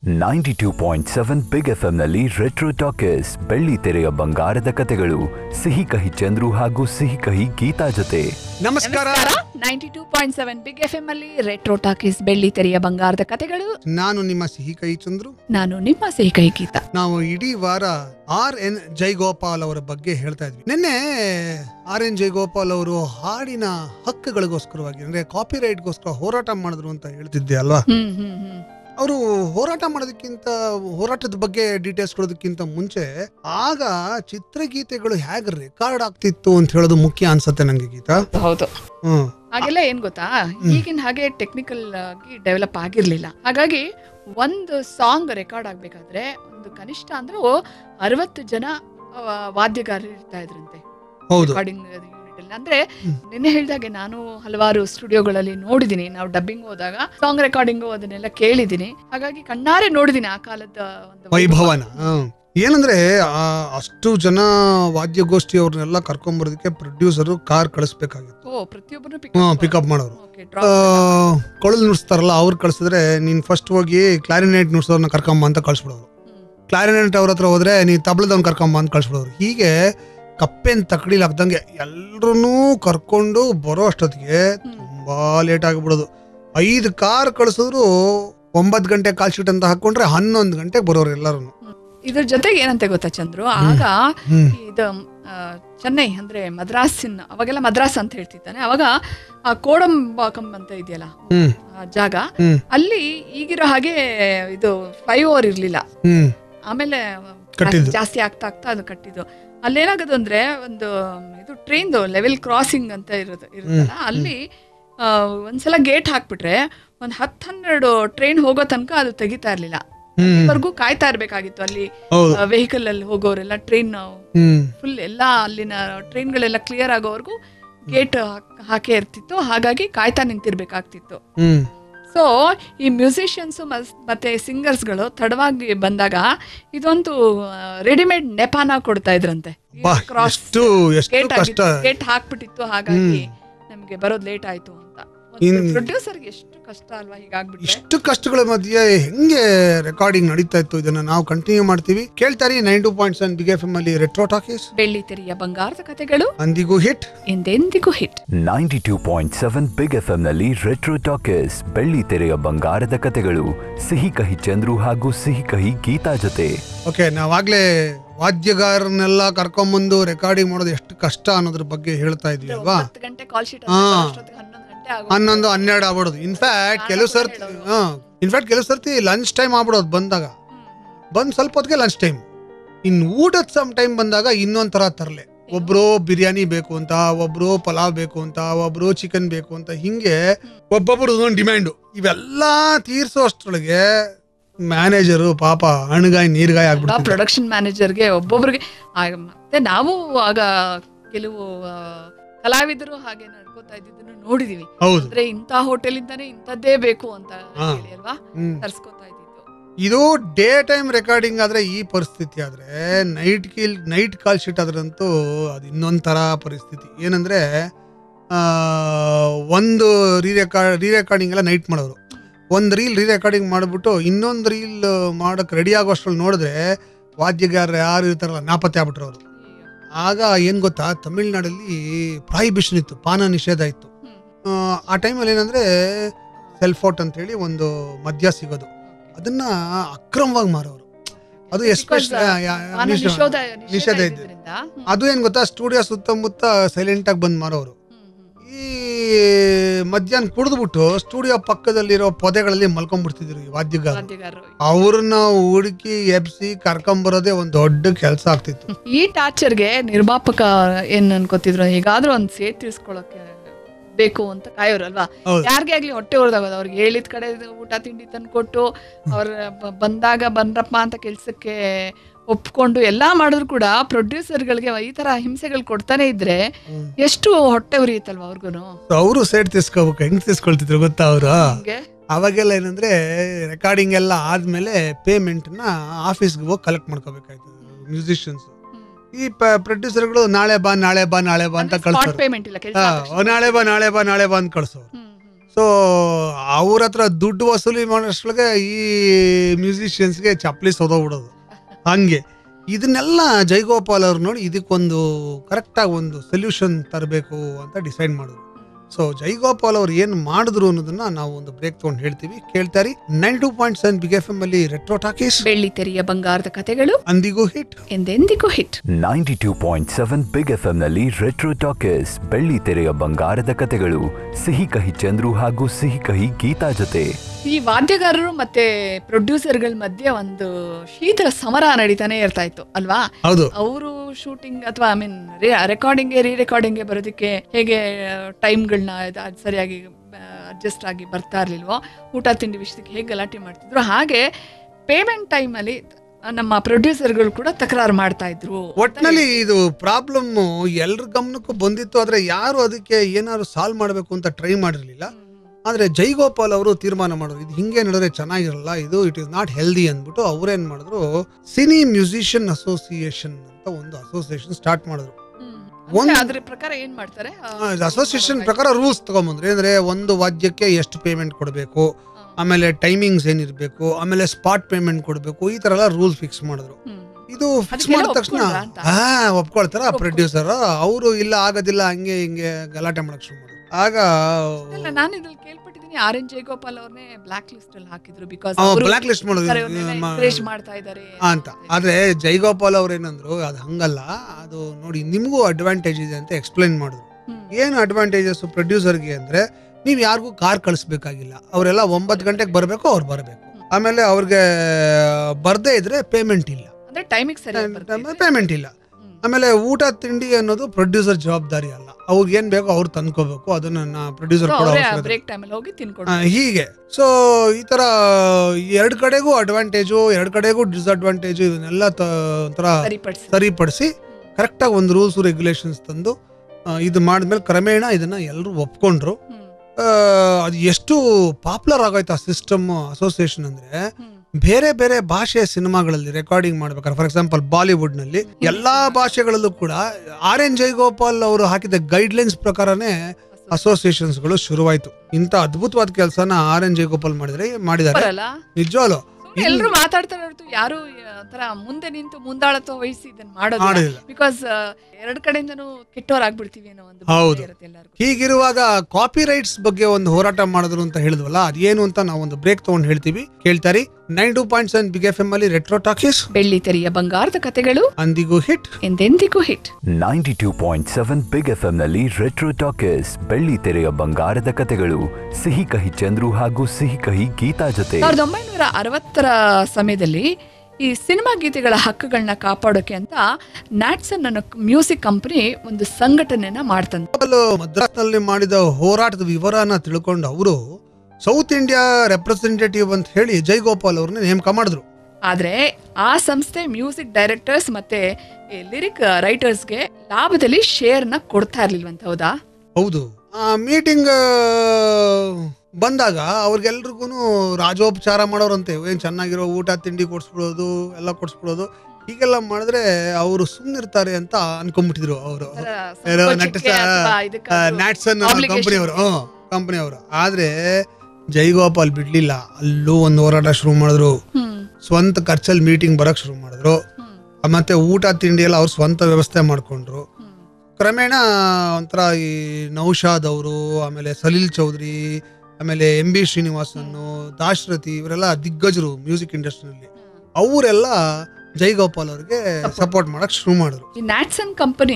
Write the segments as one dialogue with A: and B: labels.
A: Ninety two point seven big F ನಲ್ಲಿ retro talkies ಬೆಳ್ಳಿ ತೆರೆಯ ಬಂಗಾರದ ಕತೆಗಳು ಸಿಹಿ ಕಹಿ ಚಂದ್ರು ಹಾಗೂ ಸಿಹಿ ಕಹಿ ಗೀತಾ ಜೊತೆ
B: ನಮಸ್ಕಾರ
C: ninety two point seven big F M ಅಲ್ಲಿ ರೆಟ್ರೋ ಟಾಕೀಸ್ ಬೆಳ್ಳಿ ತೆರೆಯ ಬಂಗಾರದ ಕತೆಗಳು
B: ನಾನು ನಿಮ್ಮ ಸಿಹಿ ಕೈ ಚಂದ್ರು
C: ನಾನು ನಿಮ್ಮ ಸಿಹಿ ಕೈ ಗೀತ
B: ನಾವು ಇಡೀ ವಾರ ಆರ್ ಎನ್ ಜೈಗೋಪಾಲ್ ಅವರ ಬಗ್ಗೆ ಹೇಳ್ತಾ ಇದ್ವಿ ನಿನ್ನೆ ಆರ್ ಎನ್ ಜೈಗೋಪಾಲ್ ಅವರು ಹಾಡಿನ ಹಕ್ಕುಗಳಿಗೋಸ್ಕರವಾಗಿ ಅಂದ್ರೆ ಕಾಪಿ ರೈಟ್ಗೋಸ್ಕರ ಹೋರಾಟ ಮಾಡಿದ್ರು ಅಂತ ಹೇಳ್ತಿದ್ದೆ ಅಲ್ವಾ
C: ಹ್ಮ್ ಹ್ಮ್ ಹ್ಮ್
B: ಅವರು ಹೋರಾಟ ಮಾಡೋದಕ್ಕಿಂತ ಹೋರಾಟದ ಬಗ್ಗೆ ಡೀಟೇಲ್ಸ್ ಕೊಡೋದಕ್ಕಿಂತ ಮುಂಚೆ ಆಗ ಚಿತ್ರಗೀತೆಗಳು ಹೇಗೆ ರೆಕಾರ್ಡ್ ಆಗ್ತಿತ್ತು ಅಂತ ಹೇಳೋದು ಮುಖ್ಯ ಅನ್ಸತ್ತೆ ನಂಗೆ ಗೀತಾ
C: ಹೌದು
B: ಹ್ಮ್
C: ಹಾಗೆಲ್ಲ ಏನ್ ಗೊತ್ತಾ ಈಗಿನ ಹಾಗೆ ಟೆಕ್ನಿಕಲ್ ಆಗಿ ಡೆವಲಪ್ ಆಗಿರ್ಲಿಲ್ಲ ಹಾಗಾಗಿ ಒಂದು ಸಾಂಗ್ ರೆಕಾರ್ಡ್ ಆಗ್ಬೇಕಾದ್ರೆ ಒಂದು ಕನಿಷ್ಠ ಅಂದ್ರೆ ಅರವತ್ತು ಜನ ಆ, ವಾದ್ಯಗಾರರು ಇರ್ತಾ ಇದ್ರಂತೆ
B: ಹೌದು
C: ರೆಕಾರ್ಡಿಂಗ್ ಯೂನಿಟ್ ಅಲ್ಲಿ ಅಂದ್ರೆ
B: ಹ್ಮ್.
C: ನಿನ್ನೆ ಹೇಳ್ದಾಗೆ ನಾನು ಹಲವಾರು ಸ್ಟುಡಿಯೋಗಳಲ್ಲಿ ನೋಡಿದೀನಿ ನಾವು ಡಬ್ಬಿಂಗ್ ಹೋದಾಗ ಸಾಂಗ್ ರೆಕಾರ್ಡಿಂಗ್ ಅದನ್ನೆಲ್ಲ ಕೇಳಿದೀನಿ ಹಾಗಾಗಿ ಕಣ್ಣಾರೆ ನೋಡಿದೀನಿ ಆ ಕಾಲದ ಒಂದು
B: ವೈಭವನ ಹ್ಮ್. ಏನಂದ್ರೆ ಆ ಅಷ್ಟು ಜನ ವಾದ್ಯಗೋಷ್ಠಿ ಅವ್ರನ್ನೆಲ್ಲ ಕರ್ಕೊಂಬರೋದಕ್ಕೆ ಪ್ರೊಡ್ಯೂಸರ್ ಕಾರ್ ಕಳಿಸ್ಬೇಕಾಗಿತ್ತು
C: ಓ ಪ್ರತಿಯೊಬ್ಬರು
B: ಪಿಕಪ್ ಮಾಡೋರು ಆ, ಕೊಳಲು ನುಡಿಸ್ತಾರಲ್ಲ ಅವ್ರು ಕಳ್ಸಿದ್ರೆ ನೀನ್ ಫಸ್ಟ್ ಹೋಗಿ ಕ್ಲಾರಿನೇಟ್ ನುಡ್ಸೋರ್ನ ಕರ್ಕೊಂಬ ಅಂತ ಕಳ್ಸ್ಬಿಡೋರು ಕ್ಲಾರಿನೇಟ್ ಅವ್ರ ಹತ್ರ ಹೋದ್ರೆ ನೀ ತಬಲದವ್ನ ಕರ್ಕೊಂಬ ಅಂತ ಕಳ್ಸ್ಬಿಡೋರು ಹೀಗೆ ಕಪ್ಪೆನ್ ತಕಡಿಲ್ ಹಾಕ್ದಂಗೆ ಎಲ್ರೂ ಕರ್ಕೊಂಡು ಬರೋ ಅಷ್ಟೊತ್ತಿಗೆ ತುಂಬಾ ಲೇಟ್ ಆಗಿಬಿಡೋದು ಐದು ಕಾರ್ ಕಳ್ಸಿದ್ರು ಒಂಬತ್ತು ಗಂಟೆ ಕಾಲ್ ಶೀಟ್ ಅಂತ ಹಾಕೊಂಡ್ರೆ ಹನ್ನೊಂದು ಗಂಟೆಗೆ ಬರೋರು ಎಲ್ಲರೂ
C: ಇದ್ರ ಜೊತೆಗೆ ಏನಂತೆ ಗೊತ್ತಾ ಚಂದ್ರು ಆಗ
B: ಹ್ಮ್
C: ಇದು ಆ, ಚೆನ್ನೈ ಅಂದ್ರೆ ಮದ್ರಾಸಿನ ಅವಾಗೆಲ್ಲ ಮದ್ರಾಸ್ ಅಂತ ಹೇಳ್ತಿದ್ದಾನೆ ಅವಾಗ ಆ ಕೋಡಂಬಾಕಂ ಅಂತ ಇದೆಯಲ್ಲ
B: ಹ್ಮ್
C: ಆ ಜಾಗ
B: ಹ್ಮ್
C: ಅಲ್ಲಿ ಈಗಿರೋ ಹಾಗೆ ಇದು ಫ್ಲೈ ಓವರ್ ಇರ್ಲಿಲ್ಲ
B: ಹ್ಮ್
C: ಆಮೇಲೆ
B: ಕಟ್ಟಿದ್ದು.
C: ಜಾಸ್ತಿ ಆಗ್ತಾ ಆಗ್ತಾ ಅದು ಕಟ್ಟಿದ್ದು ಅಲ್ಲೇನಾಗೋದು ಅಂದ್ರೆ ಒಂದು ಇದು ಟ್ರೈನ್ದು ಲೆವೆಲ್ ಕ್ರಾಸಿಂಗ್ ಅಂತ ಇರೋದು ಇರುತ್ತಲ್ಲ ಅಲ್ಲಿ ಆ, ಒಂದ್ಸಲ ಗೇಟ್ ಹಾಕ್ಬಿಟ್ರೆ ಒಂದ್ ಹತ್ತು ಹನ್ನೆರಡು ಟ್ರೈನ್ ಹೋಗೋ ತನಕ ಅದು ತೆಗಿತಾ ಇರ್ಲಿಲ್ಲ
B: ಹ್ಮ್
C: ವರ್ಗೂ ಕಾಯ್ತಾ ಇರ್ಬೇಕಾಗಿತ್ತು ಅಲ್ಲಿ
B: ಹೌದು
C: ವೆಹಿಕಲ್ ಅಲ್ಲಿ ಹೋಗೋರೆಲ್ಲ ಟ್ರೈನ್
B: ಹ್ಮ್
C: ಫುಲ್ ಎಲ್ಲ ಅಲ್ಲಿನ ಟ್ರೈನ್ಗಳೆಲ್ಲ ಕ್ಲಿಯರ್ ಆಗೋವರೆಗೂ ಗೇಟ್ ಹಾಕೇ ಇರ್ತಿತ್ತು ಹಾಗಾಗಿ ಕಾಯ್ತಾ ನಿಂತಿರ್ಬೇಕಾಗ್ತಿತ್ತು
B: ಹ್ಮ್
C: ಸೊ ಈ ಮ್ಯೂಸಿಷಿಯನ್ಸ್ ಮತ್ತೆ ಸಿಂಗರ್ಸ್ಗಳು ತಡವಾಗಿ ಬಂದಾಗ ಇದೊಂದು ರೆಡಿಮೇಡ್ ನೆಪಾನ ಕೊಡ್ತಾ ಇದ್ರಂತೆ
B: ಬಾ ಎಷ್ಟು ಎಷ್ಟು
C: ಗೇಟ್
B: ಕಷ್ಟ
C: ಗೇಟ್ ಹಾಕ್ಬಿಟ್ಟಿತ್ತು ಹಾಗಾಗಿ ನಮ್ಗೆ ಬರೋದ್ ಲೇಟ್ ಆಯ್ತು ಅಂತ
B: ಇನ್-
C: ಪ್ರೊಡ್ಯೂಸರ್ಗೆ ಎಷ್ಟು ಕಷ್ಟ ಅಲ್ವಾ ಹೀಗಾಗ್ಬಿಟ್ರೆ
B: ಇಷ್ಟು ಕಷ್ಟಗಳ ಮಧ್ಯೆ ಹೆಂಗೆ ರೆಕಾರ್ಡಿಂಗ್ ನಡೀತಾ ಇತ್ತು ಇದನ್ನ ನಾವು ಕಂಟಿನ್ಯೂ ಮಾಡ್ತೀವಿ ಕೇಳ್ತಾರಿ nine two point seven big F M ಅಲ್ಲಿ ರೆಟ್ರೋ ಟಾಕೀಸ್
C: ಬೆಳ್ಳಿ ತೆರೆಯ ಬಂಗಾರದ ಕಥೆಗಳು
B: ಅಂದಿಗೂ ಹಿಟ್
C: ಎಂದೆಂದಿಗೂ hit
A: ninety two point seven big F ನಲ್ಲಿ ರೆಟ್ರೋ ಟಾಕೀಸ್ ಬೆಳ್ಳಿ ತೆರೆಯ ಬಂಗಾರದ ಕತೆಗಳು ಸಿಹಿ ಕಹಿ ಚಂದ್ರು ಹಾಗೂ ಸಿಹಿ ಕಹಿ ಗೀತಾ ಜೊತೆ
B: ಓಕೆ ನಾವಾಗ್ಲೇ ವಾದ್ಯಗಾರನ್ನೆಲ್ಲ ಕರ್ಕೊಂಬಂದು ರೆಕಾರ್ಡಿಂಗ್ ಮಾಡೋದು ಎಷ್ಟು ಕಷ್ಟ ಅನ್ನೋದ್ರ ಬಗ್ಗೆ ಹೇಳ್ತಾ ಇದ್ವಿ ಅಲ್ವಾ
C: ಒಂಬತ್ತು ಗಂಟೆ ಕಾಲ್ ಶೀಟ್
B: ಹಾ.
C: ಅಷ್ಟೊತ್ತಿಗೆ ಹನ್ನೊಂದು ಗಂಟೆ ಆಗೋದು.
B: ಹನ್ನೊಂದು ಹನ್ನೆರಡು ಆಗ್ಬಿಡೋದು ಇನ್ಫ್ಯಾಕ್ಟ್ ಕೆಲವು ಸರ್ತಿ ಹಾ ಇನ್ಫ್ಯಾಕ್ಟ್ ಕೆಲವು ಸರ್ತಿ ಲಂಚ್ ಟೈಮ್ ಆಗ್ಬಿಡೋದು ಬಂದಾಗ
C: ಹ್ಮ್, ಹ್ಮ್.
B: ಬಂದ್ ಸ್ವಲ್ಪ ಹೊತ್ತಿಗೆ ಲಂಚ್ ಟೈಮ್ ಇನ್ ಊಟದ ಸಮ್ ಟೈಮ್ ಬಂದಾಗ ಇನ್ನೊಂದ್ ತರ ತರಲೆ ಒಬ್ರು ಬಿರಿಯಾನಿ ಬೇಕು ಅಂತ ಒಬ್ರು ಪಲಾವ್ ಬೇಕು ಅಂತ ಒಬ್ರು ಚಿಕನ್ ಬೇಕು ಅಂತ ಹಿಂಗೆ ಒಬ್ಬೊಬ್ರು ಒಂದೊಂದು ಡಿಮ್ಯಾಂಡು ಇವೆಲ್ಲ ತೀರ್ಸೋ ಅಷ್ಟ್ರೊಳಗೆ ಮ್ಯಾನೇಜರು ಪಾಪ ಹಣ್ಗಾಯಿ ನೀರ್ಗಾಯಿ
C: ಅಲ್ವಾ
B: ಆಗ್ಬಿಡ್ತಾರೆ
C: ಪ್ರೊಡಕ್ಷನ್ ಮ್ಯಾನೇಜರ್ಗೆ ಒಬ್ಬೊಬ್ರಿಗೆ ಆಗ ಮತ್ತೆ ನಾವು ಆಗ ಕೆಲವು ಆ, ಕಲಾವಿದರು ಹಾಗೆ ನಡ್ಕೋತಾ ಇದ್ದಿದ್ದನ್ನು ನೋಡಿದೀವಿ
B: ಹೌದು
C: ಅಂದ್ರೆ ಇಂಥ ಹೋಟೆಲ್ ಇಂದಾನೆ ಇಂಥದ್ದೇ ಬೇಕು ಅಂತ
B: ಹಾ.
C: ಹೇಳಿ ಅಲ್ವಾ
B: ಹ್ಮ್.
C: ತರ್ಸ್ಕೊತಾ ಇದ್ದಿದ್ದು
B: ಇದು ಡೇ ಟೈಮ್ ರೆಕಾರ್ಡಿಂಗ್ ಆದ್ರೆ ಈ ಪರಿಸ್ಥಿತಿ ಆದ್ರೆ ನೈಟ್ ಕೀಲ್ ನೈಟ್ ಕಾಲ್ ಶೀಟ್ ಆದ್ರಂತೂ ಅದು ಇನ್ನೊಂದ್ ತರ ಪರಿಸ್ಥಿತಿ ಏನಂದ್ರೆ ಆ, ಒಂದು ರೀ ರೆಕಾರ್ಡ್ ರೀ ರೆಕಾರ್ಡಿಂಗ್ ಎಲ್ಲ ನೈಟ್ ಮಾಡೋರು ಒಂದು ರೀಲ್ ರೀ ರೆಕಾರ್ಡಿಂಗ್ ಮಾಡಿಬಿಟ್ಟು ಇನ್ನೊಂದು ರೀಲ್ ಮಾಡೋಕೆ ರೆಡಿ ಆಗೋಷ್ಟ್ರಲ್ಲಿ ನೋಡಿದ್ರೆ ವಾದ್ಯಗಾರರು ಯಾರು ಇರ್ತಾರಲ್ಲ ನಾಪತ್ತೆ ಆಗ್ಬಿಟ್ರು ಅವರು ಆಗ ಏನು ಗೊತ್ತಾ ತಮಿಳ್ನಾಡಲ್ಲಿ ಪ್ರಾಹಿಬಿಷನ್ ಇತ್ತು ಪಾನ ನಿಷೇಧ ಇತ್ತು
C: ಹ್ಮ್.
B: ಆ, ಆ ಟೈಮಲ್ಲಿ ಏನಂದ್ರೆ ಸೆಲ್ಫೋಟ್ ಅಂತ ಹೇಳಿ ಒಂದು ಮದ್ಯ ಸಿಗೋದು ಅದನ್ನ ಅಕ್ರಮವಾಗಿ ಮಾರೋರು ಅದು
C: Because,
B: ಎಸ್ಪೆಷಲಿ
C: ಪಾನ ನಿಷೇಧ
B: ನಿಷೇಧ
C: ನಿಷೇಧ
B: ಇದೆ.
C: ಇದ್ದಿದ್ರಿಂದ, ಹ್ಮ್,
B: ಅದು ಏನ್ ಗೊತ್ತಾ ಸ್ಟುಡಿಯೋ ಸುತ್ತಮುತ್ತ ಸೈಲೆಂಟ್ ಆಗಿ ಬಂದ್ ಮಾರೋರು
C: ಹ್ಮ್, ಹ್ಮ್.
B: ಈ ಮಧ್ಯಾಹ್ನ ಕುಡಿದ್ಬಿಟ್ಟು ಸ್ಟುಡಿಯೋ ಪಕ್ಕದಲ್ಲಿರೋ ಪೊದೆಗಳಲ್ಲಿ ಮಲ್ಕೊಂಡ್ಬಿಡ್ತಿದ್ರು ಈ ವಾದ್ಯಗಾರ
C: ವಾದ್ಯಗಾರರು
B: ಅವ್ರನ್ನ ಹುಡುಕಿ ಎಬ್ಸಿ ಕರ್ಕೊಂಬರೋದೇ ಒಂದ್ ದೊಡ್ಡ ಕೆಲಸ ಆಗ್ತಿತ್ತು
C: ಈ ಟಾರ್ಚರ್ಗೆ ನಿರ್ಮಾಪಕ ಏನ್ ಅನ್ಕೋತಿದ್ರು ಹೇಗಾದ್ರೂ ಒಂದ್ ಸೇಟ್ ತಿಳ್ಸ್ಕೊಳಕ್ಕೆ ಬೇಕು ಅಂತ ಕಾಯೋರು ಅಲ್ವಾ
B: ಹೌದು.
C: ಯಾರಿಗೆ ಆಗ್ಲಿ ಹೊಟ್ಟೆ ಹೊಡೆದಾಗೋದು ಅವ್ರಿಗೆ ಹೇಳಿದ ಕಡೆ ಊಟ ತಿಂಡಿ ತಂದ್ಕೊಟ್ಟು ಅವ್ರ ಬ- ಬಂದಾಗ ಬಂದ್ರಪ್ಪ ಅಂತ ಕೆಲ್ಸಕ್ಕೆ ಒಪ್ಕೊಂಡು ಎಲ್ಲಾ ಮಾಡಿದ್ರು ಕೂಡ ಪ್ರೊಡ್ಯೂಸರ್ಗಳಿಗೆ ಈ ತರ ಹಿಂಸೆಗಳು ಕೊಡ್ತಾನೆ ಇದ್ರೆ
B: ಹ್ಮ್.
C: ಎಷ್ಟು ಹೊಟ್ಟೆ ಉರಿಯುತ್ತಲ್ವಾ ಅವ್ರಿಗೂ
B: ಅವರು ಸೈಡ್ ತಿಸ್ಕೋಬೇಕು ಹೆಂಗ್ ತಿಸ್ಕೊಳ್ತಿದ್ರು ಗೊತ್ತಾ ಅವರು
C: ಹಂಗೆ
B: ಅವಾಗೆಲ್ಲ ಏನಂದ್ರೆ ರೆಕಾರ್ಡಿಂಗ್ ಎಲ್ಲ ಆದ್ಮೇಲೆ ಪೇಮೆಂಟ್ ನ ಆಫೀಸ್ಗೆ ಹೋಗಿ ಕಲೆಕ್ಟ್ ಮಾಡ್ಕೋಬೇಕಾಯ್ತು ಮ್ಯೂಸಿಷಿಯನ್ಸ್ ಈ ಪ್ರೊಡ್ಯೂಸರ್ಗಳು ನಾಳೆ ಬಾ ನಾಳೆ ಬಾ ನಾಳೆ ಬಾ ಅಂತ
C: ಸ್ಪಾಟ್
B: ಕಳ್ಸೋರು
C: ಪೇಮೆಂಟ್ ಇಲ್ಲ ಕೆಲಸ
B: ಹಾ, ಓ, ನಾಳೆ ಬಾ ನಾಳೆ ಬಾ ನಾಳೆ ಬಾ ಅಂತ ಕಳ್ಸೋರು ಸೊ ಅವ್ರ ಹತ್ರ ದುಡ್ಡು ವಸೂಲಿ ಮಾಡೋಷ್ಟ್ರೊಳಗೆ ಈ ಮ್ಯೂಸಿಷಿಯನ್ಸ್ಗೆ ಚಪ್ಪಲಿ ಸೋದೋಗ್ಬಿಡೋದು ಹಂಗೆ ಇದನ್ನೆಲ್ಲ ಜೈಗೋಪಾಲ್ ಅವ್ರು ನೋಡಿ ಇದಕ್ಕೊಂದು ಕರೆಕ್ಟಾಗಿ ಒಂದು ಸೊಲ್ಯೂಷನ್ ತರಬೇಕು ಅಂತ ಡಿಸೈಡ್ ಮಾಡಿದ್ರು ಸೊ ಜೈಗೋಪಾಲ್ ಅವ್ರು ಏನು ಮಾಡಿದ್ರು ಅನ್ನೋದನ್ನ ನಾವು ಒಂದು ಬ್ರೇಕ್ ತೊಗೊಂಡು ಹೇಳ್ತೀವಿ ಕೇಳ್ತಾರಿ nine two point seven big F M ಅಲ್ಲಿ ರೆಟ್ರೋ ಟಾಕೀಸ್
C: ಬೆಳ್ಳಿ ತೆರೆಯ ಬಂಗಾರದ ಕತೆಗಳು
B: ಅಂದಿಗೂ ಹಿಟ್
C: ಎಂದೆಂದಿಗೂ hit
A: ninety two point seven big F ಎಂನಲ್ಲಿ ರೆಟ್ರೋ ಟಾಕೀಸ್ ಬೆಳ್ಳಿ ತೆರೆಯ ಬಂಗಾರದ ಕತೆಗಳು ಸಿಹಿ ಕಹಿ ಚಂದ್ರು ಹಾಗೂ ಸಿಹಿ ಕಹಿ ಗೀತಾ ಜೊತೆ
C: ಈ ವಾದ್ಯಗಾರರು ಮತ್ತೆ ಪ್ರೊಡ್ಯೂಸರ್ಗಳ ಮಧ್ಯೆ ಒಂದು ಶೀತಲ ಸಮರ ನಡೀತಾನೆ ಇರ್ತಾ ಇತ್ತು ಅಲ್ವಾ
B: ಹೌದು
C: ಅವರು ಶೂಟಿಂಗ್ ಅಥವಾ ಐ ಮೀನ್ ರೆಕಾರ್ಡಿಂಗ್ಗೆ ರೀ ರೆಕಾರ್ಡಿಂಗ್ಗೆ ಬರೋದಕ್ಕೆ ಹೇಗೆ ಟೈಮ್ಗಳನ್ನ ಸರಿಯಾಗಿ ಅಡ್ಜಸ್ಟ್ ಆಗಿ ಬರ್ತಾ ಇರ್ಲಿಲ್ವೋ ಊಟ ತಿಂಡಿ ವಿಷಯಕ್ಕೆ ಹೇಗೆ ಗಲಾಟೆ ಮಾಡ್ತಿದ್ರು ಹಾಗೆ ಪೇಮೆಂಟ್ ಟೈಮಲ್ಲಿ ನಮ್ಮ ಪ್ರೊಡ್ಯೂಸರ್ಗಳು ಕೂಡ ತಕರಾರು ಮಾಡ್ತಾ ಇದ್ರು
B: ಒಟ್ನಲ್ಲಿ ಇದು ಪ್ರಾಬ್ಲಮ್ ಎಲ್ರ ಗಮನಕ್ಕೂ ಬಂದಿತ್ತು ಆದ್ರೆ ಯಾರು ಅದಕ್ಕೆ ಏನಾದ್ರು ಸಾಲ್ವ್ ಮಾಡಬೇಕು ಅಂತ ಟ್ರೈ ಮಾಡಿರ್ಲಿಲ್ಲ ಆದ್ರೆ ಜೈಗೋಪಾಲ್ ಅವರು ತೀರ್ಮಾನ ಮಾಡಿದ್ರು ಇದು ಹಿಂಗೆ ನಡೆದ್ರೆ ಚೆನ್ನಾಗಿರಲ್ಲ ಇದು ಇಟ್ ಇಸ್ ನಾಟ್ ಹೆಲ್ದಿ ಅಂದ್ಬಿಟ್ಟು ಅವ್ರೇನ್ ಮಾಡಿದ್ರು ಸಿನಿ ಮ್ಯೂಸಿಷಿಯನ್ ಅಸೋಸಿಯೇಷನ್ ಅಂತ ಒಂದು ಅಸೋಸಿಯೇಷನ್ ಸ್ಟಾರ್ಟ್ ಮಾಡಿದ್ರು
C: ಹ್ಮ್.
B: ಒಂದು-
C: ಅಂದ್ರೆ ಅದ್ರ ಪ್ರಕಾರ ಏನ್ ಮಾಡ್ತಾರೆ
B: ಅಸೋಸಿಯೇಷನ್ ಪ್ರಕಾರ ರೂಲ್ಸ್ ತಗೊಂಬಂದ್ರು ಅಂದ್ರೆ ಒಂದು ವಾದ್ಯಕ್ಕೆ ಎಷ್ಟು ಪೇಮೆಂಟ್ ಕೊಡಬೇಕು ಆಮೇಲೆ ಟೈಮಿಂಗ್ಸ್ ಏನಿರಬೇಕು ಆಮೇಲೆ ಸ್ಪಾಟ್ ಪೇಮೆಂಟ್ ಕೊಡಬೇಕು ಈ ತರ ಎಲ್ಲ ರೂಲ್ಸ್ ಫಿಕ್ಸ್ ಮಾಡಿದ್ರು
C: ಹ್ಮ್.
B: ಇದು ಫಿಕ್ಸ್
C: ಅದಕ್ಕೆಲ್ಲ
B: ಮಾಡಿದ ತಕ್ಷಣ
C: ಒಪ್ಕೊಂಡ್ರಾ ಅಂತ?
B: ಹಾ ಒಪ್ಕೊಳ್ತಾರ
C: ಒಪ್ಕೊಂಡ್ರು.
B: ಪ್ರೊಡ್ಯೂಸರ್ ಅವರು ಇಲ್ಲ ಆಗೋದಿಲ್ಲ ಹಂಗೆ ಹಿಂಗೆ ಗಲಾಟೆ ಮಾಡಕ್ ಶುರು ಮಾಡಿದ್ರು ಆಗ
C: ಅಲ್ಲ ನಾನು ಇದ್ರಲ್ಲಿ ಕೇಳ್ಪಟ್ಟಿದ್ದೀನಿ ಆರ್ ಎನ್ ಜಯಗೋಪಾಲ್ ಅವ್ರನ್ನೇ ಬ್ಲಾಕ್ ಲಿಸ್ಟ್ ಅಲ್ಲಿ ಹಾಕಿದ್ರು ಬಿಕಾಸ್
B: ಬ್ಲಾಕ್ ಲಿಸ್ಟ್
C: ಎನ್ಕರೇಜ್
B: ಮಾಡೋದು
C: ಮಾಡ್ತಾ ಇದ್ದಾರೆ
B: ಅಂತ ಆದ್ರೆ ಜೈಗೋಪಾಲ್ ಅವ್ರು ಏನಂದ್ರು ಅದು ಹಂಗಲ್ಲ ಅದು ನೋಡಿ ನಿಮ್ಗೂ ಅಡ್ವಾಂಟೇಜ್ ಇದೆ ಅಂತ ಎಕ್ಸ್ಪ್ಲೈನ್ ಮಾಡಿದ್ರು ಏನು ಅಡ್ವಾಂಟೇಜಸ್ ಪ್ರೊಡ್ಯೂಸರ್ಗೆ ಅಂದ್ರೆ ನೀವು ಯಾರಿಗೂ ಕಾರ್ ಕಳಿಸ್ಬೇಕಾಗಿಲ್ಲ ಅವರೆಲ್ಲ ಒಂಬತ್ತು ಗಂಟೆಗೆ ಬರಬೇಕು ಅವ್ರು ಬರಬೇಕು ಆಮೇಲೆ ಅವ್ರಿಗೆ ಬರ್ದೇ ಇದ್ರೆ ಪೇಮೆಂಟ್ ಇಲ್ಲ
C: ಅಂದ್ರೆ ಟೈಮಿಗೆ ಸರಿ
B: ಪೇಮೆಂಟ್ ಇಲ್ಲ ಆಮೇಲೆ ಊಟ ತಿಂಡಿ ಅನ್ನೋದು ಪ್ರೊಡ್ಯೂಸರ್ ಜವಾಬ್ದಾರಿ ಅಲ್ಲ ಅವ್ರಿಗೆ ಏನ್ ಬೇಕೋ ಅವ್ರು ತಂದ್ಕೋಬೇಕು ಅದನ್ನ ಪ್ರೊಡ್ಯೂಸರ್ ಕೊಡೋ
C: ಅವರೇ
B: ಅವಶ್ಯಕತೆ
C: ಬ್ರೇಕ್ ಟೈಮಲ್ಲಿ ಹೋಗಿ
B: ಆ,
C: ತಿನ್ಕೊಡು
B: ಹೀಗೆ ಸೊ ಈ ತರ ಎರಡು ಕಡೆಗೂ ಅಡ್ವಾಂಟೇಜು ಎರಡು ಕಡೆಗೂ ಡಿಸ್ಅಡ್ವಾಂಟೇಜು ಇದನ್ನೆಲ್ಲ ತ- ಒಂಥರ
C: ಸರಿಪಡಿಸಿ
B: ಸರಿಪಡಿಸಿ ಕರೆಕ್ಟಾಗಿ ಒಂದು ರೂಲ್ಸ್ ರೆಗ್ಯುಲೇಷನ್ಸ್ ತಂದು ಆ, ಇದು ಮಾಡಿದ್ಮೇಲೆ ಕ್ರಮೇಣ ಇದನ್ನ ಎಲ್ಲರೂ ಒಪ್ಕೊಂಡ್ರು
C: ಹ್ಮ್.
B: ಆ, ಅದು ಎಷ್ಟು ಪಾಪ್ಯುಲರ್ ಆಗೋಯ್ತು ಆ ಸಿಸ್ಟಮ್ ಅಸೋಸಿಯೇಷನ್ ಅಂದ್ರೆ
C: ಹ್ಮ್.
B: ಬೇರೆ ಬೇರೆ ಭಾಷೆಯ ಸಿನಿಮಾಗಳಲ್ಲಿ ರೆಕಾರ್ಡಿಂಗ್ ಮಾಡ್ಬೇಕಾದ್ರೆ ಫಾರ್ ಎಕ್ಸಾಂಪಲ್ ಬಾಲಿವುಡ್ ನಲ್ಲಿ ಎಲ್ಲಾ ಭಾಷೆಗಳಲ್ಲೂ ಕೂಡ ಆರ್ ಎನ್ ಜೈಗೋಪಾಲ್ ಅವರು ಹಾಕಿದ ಗೈಡ್ ಲೈನ್ಸ್ ಪ್ರಕಾರನೇ ಅಸೋಸಿಯೇಷನ್ಸ್ ಗಳು ಶುರುವಾಯ್ತು ಇಂಥ ಅದ್ಭುತವಾದ ಕೆಲಸನ ಆರ್ ಎನ್ ಜೈಗೋಪಾಲ್ ಮಾಡಿದ್ರೆ ಮಾಡಿದ್ದಾರೆ
C: ಬರಲ್ಲ
B: ನಿಜವಾಗ್ಲು
C: ಎಲ್ಲರೂ ಮಾತಾಡ್ತಾರೆ ಹೊರತು ಯಾರು ತರ ಮುಂದೆ ನಿಂತು ಮುಂದಾಳತ್ವ ವಹಿಸಿ ಇದನ್ನ ಮಾಡೋದು
B: ಮಾಡಿಲ್ಲ
C: ಬಿಕಾಸ್ ಎರಡ್ ಕಡೆಯಿಂದನೂ ಕೆಟ್ಟೋರಾಗ್ಬಿಡ್ತೀವಿ ಅನ್ನೋ ಒಂದು
B: ಹೌದು.
C: ಭಯ ಇರುತ್ತೆ ಎಲ್ಲರಿಗೂ
B: ಹೀಗಿರುವಾಗ ಕಾಪಿ ರೈಟ್ಸ್ ಬಗ್ಗೆ ಒಂದು ಹೋರಾಟ ಮಾಡಿದ್ರು ಅಂತ ಹೇಳಿದ್ವಲ್ಲ ಅದೇನು ಅಂತ ನಾವು ಒಂದು ಬ್ರೇಕ್ ತಗೊಂಡು ಹೇಳ್ತೀವಿ ಕೇಳ್ತಾರಿ nine two point seven big F M ಅಲ್ಲಿ ರೆಟ್ರೋ ಟಾಕೀಸ್
C: ಬೆಳ್ಳಿ ತೆರೆಯ ಬಂಗಾರದ ಕತೆಗಳು
B: ಅಂದಿಗೂ ಹಿಟ್
C: ಎಂದೆಂದಿಗೂ hit
A: ninety two point seven big F ಎಂನಲ್ಲಿ ರೆಟ್ರೋ ಟಾಕೀಸ್ ಬೆಳ್ಳಿ ತೆರೆಯ ಬಂಗಾರದ ಕತೆಗಳು ಸಿಹಿ ಕಹಿ ಚಂದ್ರು ಹಾಗೂ ಸಿಹಿ ಕಹಿ ಗೀತಾ ಜೊತೆ
C: ಸಾವಿರದ ಒಂಬೈನೂರ ಅರವತ್ತರ ಸಮಯದಲ್ಲಿ ಈ ಸಿನಿಮಾ ಗೀತೆಗಳ ಹಕ್ಕುಗಳನ್ನ ಕಾಪಾಡೋಕೆ ಅಂತ ನ್ಯಾಟ್ಸನ್ ಅನ್ನೋ ಮ್ಯೂಸಿಕ್ ಕಂಪನಿ ಒಂದು ಸಂಘಟನೆಯನ್ನ ಮಾಡ್ತಂತ
B: ಮದ್ರಾಸ್ನಲ್ಲಿ ಮಾಡಿದ ಹೋರಾಟದ ವಿವರನ ತಿಳ್ಕೊಂಡು ಅವರು ಸೌತ್ ಇಂಡಿಯಾ ರೆಪ್ರೆಸೆಂಟೇಟಿವ್ ಅಂತ ಹೇಳಿ ಜೈಗೋಪಾಲ್ ಅವ್ರನ್ನ ನೇಮಕ ಮಾಡಿದ್ರು
C: ಆದ್ರೆ ಆ ಸಂಸ್ಥೆ ಮ್ಯೂಸಿಕ್ ಡೈರೆಕ್ಟರ್ಸ್ ಮತ್ತೆ ಲಿರಿಕ್ ರೈಟರ್ಸ್ಗೆ ಲಾಭದಲ್ಲಿ ಶೇರ್ನ ಕೊಡ್ತಾ ಇರ್ಲಿಲ್ವಂತ ಹೌದಾ
B: ಹೌದು ಆ ಮೀಟಿಂಗ್ ಬಂದಾಗ ಅವ್ರಿಗೆಲ್ರಿಗೂ ರಾಜೋಪಚಾರ ಮಾಡೋರಂತೆ ಏನ್ ಚೆನ್ನಾಗಿರೋ ಊಟ ತಿಂಡಿ ಕೊಡ್ಸ್ಬಿಡೋದು ಎಲ್ಲ ಕೊಡ್ಸ್ಬಿಡೋದು ಹೀಗೆಲ್ಲ ಮಾಡಿದ್ರೆ ಅವರು ಸುಮ್ಮನಿರ್ತಾರೆ ಅಂತ ಅನ್ಕೊಂಡ್ಬಿಟ್ಟಿದ್ರು ಅವರು ಏನೋ ನಟಿಸ ನ್ಯಾಟ್ಸನ್ ಕಂಪನಿ ಅವರು ಹ್ಮ್ ಕಂಪನಿ ಅವರು ಆದ್ರೆ ಜೈಗೋಪಾಲ್ ಬಿಡ್ಲಿಲ್ಲ ಅಲ್ಲೂ ಒಂದು ಹೋರಾಟ ಶುರು ಮಾಡಿದ್ರು
C: ಹ್ಮ್
B: ಸ್ವಂತ ಖರ್ಚಲ್ಲಿ ಮೀಟಿಂಗ್ ಬರಕ್ ಶುರು ಮಾಡಿದ್ರು
C: ಹ್ಮ್
B: ಮತ್ತೆ ಊಟ ತಿಂಡಿ ಎಲ್ಲ ಅವ್ರು ಸ್ವಂತ ವ್ಯವಸ್ಥೆ ಮಾಡ್ಕೊಂಡ್ರು
C: ಹ್ಮ್
B: ಕ್ರಮೇಣ ಒಂಥರ ಈ ನೌಶಾದ್ ಅವರು ಆಮೇಲೆ ಸಲೀಲ್ ಚೌಧರಿ ಆಮೇಲೆ ಎಂ ಬಿ ಶ್ರೀನಿವಾಸನ್ ದಾಶರಥಿ ಇವರೆಲ್ಲ ದಿಗ್ಗಜರು ಮ್ಯೂಸಿಕ್ ಇಂಡಸ್ಟ್ರಿನಲ್ಲಿ ಅವರೆಲ್ಲ ಜೈಗೋಪಾಲ್ ಅವ್ರಿಗೆ ಸಪೋರ್ಟ್ ಮಾಡಕ್ ಶುರು ಮಾಡಿದ್ರು
C: ಈ ನ್ಯಾಟ್ಸನ್ ಕಂಪನಿ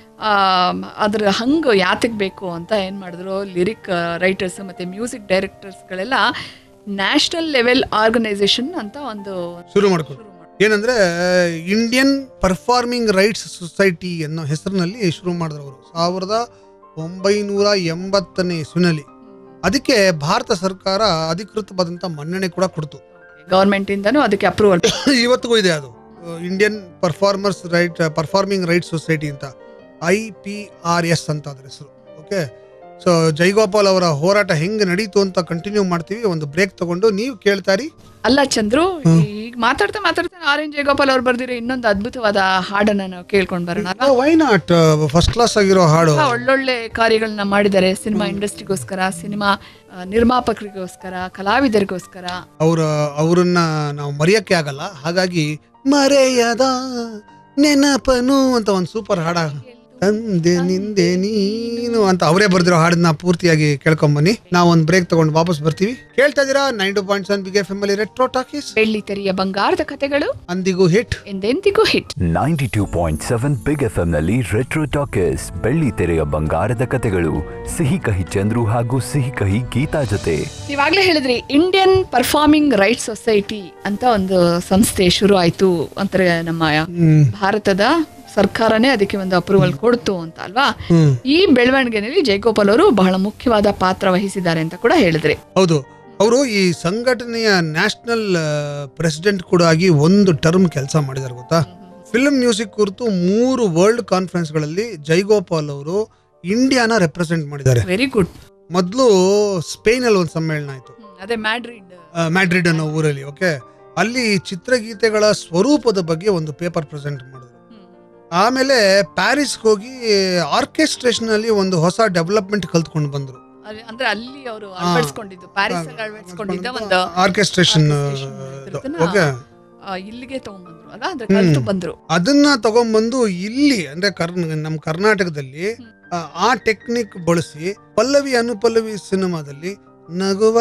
C: ಅದ್ರ ಹಂಗ್ ಯಾತಕ್ ಬೇಕು ಅಂತ ಏನ್ ಮಾಡಿದ್ರು ಲಿರಿಕ್ ರೈಟರ್ಸ್ ಮತ್ತೆ ಮ್ಯೂಸಿಕ್ ಡೈರೆಕ್ಟರ್ಸ್ಗಳೆಲ್ಲ ನ್ಯಾಷನಲ್ ಲೆವೆಲ್ ಆರ್ಗನೈಸೇಷನ್ ಅಂತ ಒಂದು
B: ಶುರು ಮಾಡ್ಕೊಂಡ್ರು
C: ಶುರು ಮಾಡ್ದ್ರು.
B: ಏನಂದ್ರೆ ಇಂಡಿಯನ್ ಪರ್ಫಾರ್ಮಿಂಗ್ ರೈಟ್ಸ್ ಸೊಸೈಟಿ ಅನ್ನೋ ಹೆಸರಿನಲ್ಲಿ ಶುರು ಮಾಡಿದ್ರು ಅವರು ಸಾವಿರದ ಒಂಬೈನೂರ ಎಂಬತ್ತನೇ ಇಸ್ವಿನಲ್ಲಿ ಅದಕ್ಕೆ ಭಾರತ ಸರ್ಕಾರ ಅಧಿಕೃತವಾದಂತ ಮನ್ನಣೆ ಕೂಡ ಕೊಡ್ತು
C: ಗವರ್ಮೆಂಟ್ ಇಂದನೂ ಅದಕ್ಕೆ ಅಪ್ರೂವಲ್
B: ಇವತ್ತಿಗೂ ಇದೆ ಅದು Indian performers right performing right society ಅಂತ ಐ ಪಿ ಆರ್ ಎಸ್ ಅಂತ ಅದ್ರ ಹೆಸರು ಓಕೆ ಸೊ ಜೈಗೋಪಾಲ್ ಅವರ ಹೋರಾಟ ಹೆಂಗ್ ನಡೀತು ಅಂತ ಕಂಟಿನ್ಯೂ ಮಾಡ್ತೀವಿ ಒಂದು ಬ್ರೇಕ್ ತಗೊಂಡು ನೀವು ಕೇಳ್ತಾರಿ
C: ಅಲ್ಲ ಚಂದ್ರು ಈಗ ಮಾತಾಡ್ತಾ ಮಾತಾಡ್ತಾ ಆರ್ ಎನ್ ಜಯಗೋಪಾಲ್ ಅವ್ರು ಬರ್ದಿರೋ ಇನ್ನೊಂದು ಅದ್ಭುತವಾದ ಹಾಡನ್ನ ನಾವು ಕೇಳ್ಕೊಂಡ್ ಬರೋಣ ಅಲ್ವಾ?
B: ವೈ ನಾಟ್ ಫಸ್ಟ್ ಕ್ಲಾಸ್ ಆಗಿರೋ ಹಾಡು
C: ತುಂಬಾ ಒಳ್ಳೊಳ್ಳೆ ಕಾರ್ಯಗಳನ್ನ ಮಾಡಿದ್ದಾರೆ ಸಿನಿಮಾ ಇಂಡಸ್ಟ್ರಿಗೋಸ್ಕರ ಸಿನಿಮಾ ಆ, ನಿರ್ಮಾಪಕರಿಗೋಸ್ಕರ ಕಲಾವಿದರಿಗೋಸ್ಕರ
B: ಅವರ ಅವರನ್ನ ನಾವು ಮರೆಯಕ್ಕೆ ಆಗಲ್ಲ ಹಾಗಾಗಿ ಮರೆಯದ ನೆನಪನು ಅಂತ ಒಂದು ಸೂಪರ್ ಹಾಡ ತಂದೆ ನಿಂದೆ ನೀನು ಅಂತ ಅವರೇ ಬರ್ದಿರೋ ಹಾಡನ್ನ ಪೂರ್ತಿಯಾಗಿ ಕೇಳ್ಕೊಂಬನ್ನಿ ನಾವು ಒಂದು ಬ್ರೇಕ್ ತಗೊಂಡು ವಾಪಸ್ ಬರ್ತೀವಿ ಕೇಳ್ತಾ ಇದೀರಾ nine two point seven big F M ಅಲ್ಲಿ ರೆಟ್ರೋ ಟಾಕೀಸ್
C: ಬೆಳ್ಳಿ ತೆರೆಯ ಬಂಗಾರದ ಕಥೆಗಳು
B: ಅಂದಿಗೂ ಹಿಟ್
C: ಎಂದೆಂದಿಗೂ hit
A: ninety two point seven big F ನಲ್ಲಿ ರೆಟ್ರೋ ಟಾಕೀಸ್ ಬೆಳ್ಳಿ ತೆರೆಯ ಬಂಗಾರದ ಕತೆಗಳು ಸಿಹಿ ಕಹಿ ಚಂದ್ರು ಹಾಗೂ ಸಿಹಿ ಕಹಿ ಗೀತಾ ಜೊತೆ
C: ಇವಾಗ್ಲೇ ಹೇಳಿದ್ರಿ ಇಂಡಿಯನ್ ಪರ್ಫಾರ್ಮಿಂಗ್ ರೈಟ್ಸ್ ಸೊಸೈಟಿ ಅಂತ ಒಂದು ಸಂಸ್ಥೆ ಶುರು ಆಯ್ತು ಅಂತಾರೆ ನಮ್ಮ
B: ಹ್ಮ್
C: ಭಾರತದ ಸರ್ಕಾರನೇ ಅದಕ್ಕೆ ಒಂದು ಅಪ್ರೂವಲ್ ಕೊಡ್ತು ಅಂತ ಅಲ್ವಾ
B: ಹ್ಮ್
C: ಈ ಬೆಳವಣಿಗೆನಲ್ಲಿ ಜಯಗೋಪಾಲ್ ಅವರು ಬಹಳ ಮುಖ್ಯವಾದ ಪಾತ್ರ ವಹಿಸಿದ್ದಾರೆ ಅಂತ ಕೂಡ ಹೇಳಿದ್ರಿ
B: ಹೌದು ಅವರು ಈ ಸಂಘಟನೆಯ ನ್ಯಾಷನಲ್ ಪ್ರೆಸಿಡೆಂಟ್ ಕೂಡ ಆಗಿ ಒಂದು ಟರ್ಮ್ ಕೆಲಸ ಮಾಡಿದ್ದಾರೆ ಗೊತ್ತಾ ಫಿಲ್ಮ್ ಮ್ಯೂಸಿಕ್ ಕುರಿತು ಮೂರು ವರ್ಲ್ಡ್ ಕಾನ್ಫರೆನ್ಸ್ಗಳಲ್ಲಿ ಜೈಗೋಪಾಲ್ ಅವರು ಇಂಡಿಯಾನ ರೆಪ್ರೆಸೆಂಟ್ ಮಾಡಿದ್ದಾರೆ
C: ವೆರಿ ಗುಡ್
B: ಮೊದಲು ಸ್ಪೇನಲ್ಲಿ ಒಂದು ಸಮ್ಮೇಳನ ಆಯಿತು
C: ಅದೇ ಮ್ಯಾಡ್ರಿಡ್
B: ಮ್ಯಾಡ್ರಿಡ್ ಅನ್ನೋ ಊರಲ್ಲಿ ಓಕೆ ಅಲ್ಲಿ ಚಿತ್ರಗೀತೆಗಳ ಸ್ವರೂಪದ ಬಗ್ಗೆ ಒಂದು ಪೇಪರ್ ಪ್ರೆಸೆಂಟ್ ಮಾಡಿದ್ರು ಆಮೇಲೆ ಪ್ಯಾರಿಸ್ಗೆ ಹೋಗಿ ಆರ್ಕೆಸ್ಟ್ರೇಷನ್ ಅಲ್ಲಿ ಒಂದು ಹೊಸ ಡೆವಲಪ್ಮೆಂಟ್ ಕಲ್ತ್ಕೊಂಡು ಬಂದ್ರು
C: ಅಂದ್ರೆ ಅಲ್ಲಿ ಅವರು ಅಳವಡಿಸ್ಕೊಂಡಿದ್ದು ಪ್ಯಾರಿಸ್ ಅಲ್ಲಿ ಅಳವಡಿಸ್ಕೊಂಡಿದ್ದ ಒಂದು
B: ಆರ್ಕೆಸ್ಟ್ರೇಷನ್
C: ಇದ್ರದ್ದನ್ನ,
B: ಓಕೆ
C: ಆ, ಇಲ್ಲಿಗೆ ತಗೊಂಡ್ಬಂದ್ರು ಅಲ್ಲ ಅಂದ್ರೆ ಕಲ್ತು ಬಂದ್ರು
B: ಅದನ್ನ ತಗೊಂಬಂದು ಇಲ್ಲಿ ಅಂದ್ರೆ ಕರ್ ನಮ್ಮ ಕರ್ನಾಟಕದಲ್ಲಿ ಆ, ಆ ಟೆಕ್ನಿಕ್ ಬಳಸಿ ಪಲ್ಲವಿ ಅನುಪಲ್ಲವಿ ಸಿನಿಮಾದಲ್ಲಿ ನಗುವ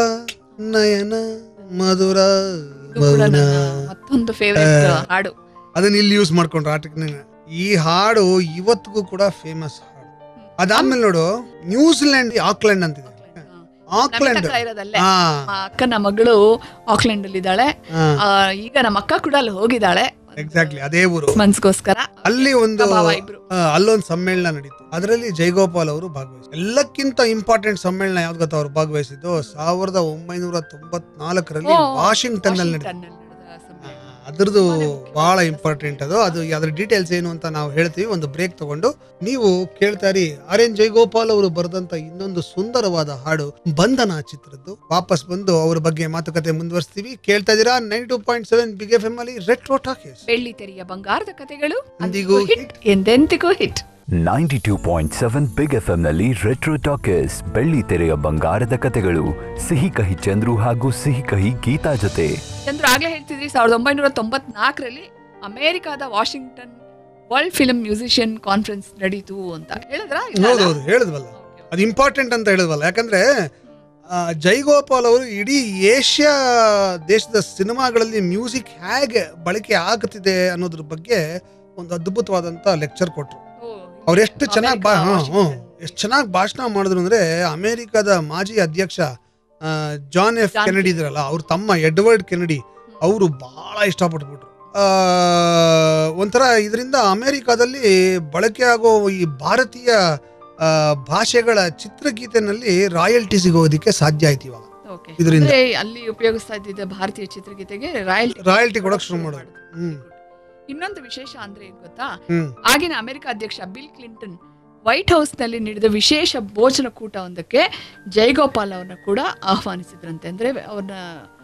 B: ನಯನ ಮಧುರ
C: ಇದು ಕೂಡ
B: ಮೌನ
C: ನನ್ನ ಮತ್ತೊಂದು ಫೇವರೇಟ್ ಹಾಡು
B: ಅದನ್ನ ಇಲ್ಲಿ ಯೂಸ್ ಮಾಡ್ಕೊಂಡ್ರು ಆ ಟೆಕ್ನಿಕ್ ಈ ಹಾಡು ಇವತ್ತಿಗೂ ಕೂಡ ಫೇಮಸ್ ಹಾಡು ಅದಾದ್ಮೇಲೆ ನೋಡು ನ್ಯೂಜಿಲೆಂಡ್ ಆಕ್ಲೆಂಡ್ ಅಂತಿದೆ ಆಕ್ಲೆಂಡ್
C: ನಮಿತಾ ಇರೋದಲ್ಲೇ
B: ಹಾ
C: ನಮ್ಮ ಅಕ್ಕನ ಮಗಳು ಆಕ್ಲೆಂಡ್ ಅಲ್ಲಿ ಇದ್ದಾಳೆ ಆ, ಈಗ ನಮ್ಮ ಅಕ್ಕ ಕೂಡ ಅಲ್ಲಿ ಹೋಗಿದ್ದಾಳೆ
B: ಎಕ್ಸಾಕ್ಟ್ಲಿ ಅದೇ ಊರು
C: ಮನ್ಸ್ಗೋಸ್ಕರ
B: ಅಲ್ಲಿ ಒಂದು
C: ಭಾವ ಇಬ್ರು
B: ಆ, ಅಲ್ಲೊಂದು ಸಮ್ಮೇಳನ ನಡೀತು ಅದರಲ್ಲಿ ಜೈಗೋಪಾಲ್ ಅವರು ಭಾಗವಹಿಸಿದ್ರು ಎಲ್ಲಕ್ಕಿಂತ ಇಂಪಾರ್ಟೆಂಟ್ ಸಮ್ಮೇಳನ ಯಾವ್ದು ಗೊತ್ತಾ ಅವ್ರು ಭಾಗವಹಿಸಿದ್ದು ಸಾವಿರದ ಒಂಬೈನೂರ ತೊಂಬತ್ನಾಲ್ಕರಲ್ಲಿ
C: ಓ,
B: ವಾಷಿಂಗ್ಟನ್ ಅಲ್ಲಿ ನಡೀತು
C: ವಾಷಿಂಗ್ಟನ್ನಲ್ಲಿ ನಡೆದ ಸಮ್ಮೇಳನ.
B: ಅದ್ರದ್ದು ಬಹಳ ಇಂಪಾರ್ಟೆಂಟ್ ಅದು ಅದು ಅದ್ರ ಡೀಟೇಲ್ಸ್ ಏನು ಅಂತ ನಾವು ಹೇಳ್ತೀವಿ ಒಂದು ಬ್ರೇಕ್ ತಗೊಂಡು ನೀವು ಕೇಳ್ತಾರಿ ಆರ್ ಎನ್ ಜೈಗೋಪಾಲ್ ಅವರು ಬರೆದಂತ ಇನ್ನೊಂದು ಸುಂದರವಾದ ಹಾಡು ಬಂಧನ ಚಿತ್ರದ್ದು ವಾಪಸ್ ಬಂದು ಅವ್ರ ಬಗ್ಗೆ ಮಾತುಕತೆ ಮುಂದುವರಿಸ್ತೀವಿ ಕೇಳ್ತಾ ಇದೀರಾ nine two point seven big F M ಅಲ್ಲಿ ರೆಟ್ರೋ ಟಾಕೀಸ್
C: ಬೆಳ್ಳಿ ತೆರೆಯ ಬಂಗಾರದ ಕಥೆಗಳು
B: ಅಂದಿಗೂ
C: ಹಿಟ್ ಎಂದೆಂದಿಗೂ hit
A: ninety two point seven big F ನಲ್ಲಿ ರೆಟ್ರೋ ಟಾಕೀಸ್ ಬೆಳ್ಳಿ ತೆರೆಯ ಬಂಗಾರದ ಕತೆಗಳು ಸಿಹಿ ಕಹಿ ಚಂದ್ರು ಹಾಗೂ ಸಿಹಿ ಕಹಿ ಗೀತಾ ಜೊತೆ
C: ಚಂದ್ರ ಆಗ್ಲೇ ಹೇಳ್ತಿದ್ರಿ ಸಾವಿರದ ಒಂಬೈನೂರ ತೊಂಬತ್ನಾಲ್ಕರಲ್ಲಿ ಅಮೆರಿಕಾದ Washington world film musician conference ನಡೀತು ಅಂತ ಹೇಳಿದ್ರ
B: ಹೌದೌದು ಹೇಳಿದ್ವಲ್ಲ ಅದು ಇಂಪಾರ್ಟೆಂಟ್ ಅಂತ ಹೇಳಿದ್ವಲ್ಲ ಯಾಕಂದ್ರೆ ಆ, ಜೈಗೋಪಾಲ್ ಅವರು ಇಡೀ ಏಷ್ಯಾ ದೇಶದ ಸಿನಿಮಾಗಳಲ್ಲಿ ಮ್ಯೂಸಿಕ್ ಹೇಗೆ ಬಳಕೆ ಆಗುತ್ತಿದೆ ಅನ್ನೋದ್ರ ಬಗ್ಗೆ ಒಂದು ಅದ್ಭುತವಾದಂತ ಲೆಕ್ಚರ್ ಕೊಟ್ರು ಅವ್ರು ಎಷ್ಟು ಚೆನ್ನಾಗಿ ಬಾ
C: ಅಮೆರಿಕ,
B: ಹ್ಮ್, ಹ್ಮ್.
C: ವಾಷಿಂಗ್ಟನ್.
B: ಎಷ್ಟು ಚೆನ್ನಾಗಿ ಭಾಷಣ ಮಾಡಿದ್ರು ಅಂದ್ರೆ ಅಮೆರಿಕದ ಮಾಜಿ ಅಧ್ಯಕ್ಷ ಆ, ಜಾನ್ ಎಫ್
C: ಜಾನ್
B: ಕೆನಡಿ ಇದ್ರಲ್ಲ ಅವ್ರ ತಮ್ಮ ಎಡ್ವರ್ಡ್ ಕೆನಡಿ ಅವರು ಬಹಳ ಇಷ್ಟಪಟ್ಬಿಟ್ರು ಆ, ಒಂಥರ ಇದರಿಂದ ಅಮೆರಿಕಾದಲ್ಲಿ ಬಳಕೆ ಆಗೋ ಈ ಭಾರತೀಯ ಆ, ಭಾಷೆಗಳ ಚಿತ್ರಗೀತೆನಲ್ಲಿ ರಾಯಲ್ಟಿ ಸಿಗೋದಕ್ಕೆ ಸಾಧ್ಯ ಆಯ್ತು ಇವಾಗ
C: Okay.
B: ಇದರಿಂದ.
C: ಅಂದ್ರೆ ಅಲ್ಲಿ ಉಪಯೋಗಿಸ್ತಾ ಇದ್ದಿದ್ದ ಭಾರತೀಯ ಚಿತ್ರಗೀತೆಗೆ ರಾಯಲ್ಟಿ
B: ರಾಯಲ್ಟಿ ಕೊಡಕ್ ಶುರು ಮಾಡೋದು ಹ್ಮ್
C: ಇನ್ನೊಂದು ವಿಶೇಷ ಅಂದ್ರೆ ಏನ್ ಗೊತ್ತಾ
B: ಹ್ಮ್
C: ಆಗಿನ ಅಮೆರಿಕ ಅಧ್ಯಕ್ಷ ಬಿಲ್ ಕ್ಲಿಂಟನ್ ವೈಟ್ ಹೌಸ್ ನಲ್ಲಿ ನಡೆದ ವಿಶೇಷ ಭೋಜನ ಕೂಟ ಒಂದಕ್ಕೆ ಜೈಗೋಪಾಲ್ ಅವ್ರನ್ನ ಕೂಡ ಆಹ್ವಾನಿಸಿದ್ರಂತೆ ಅಂದ್ರೆ ಅವ್ರನ್ನ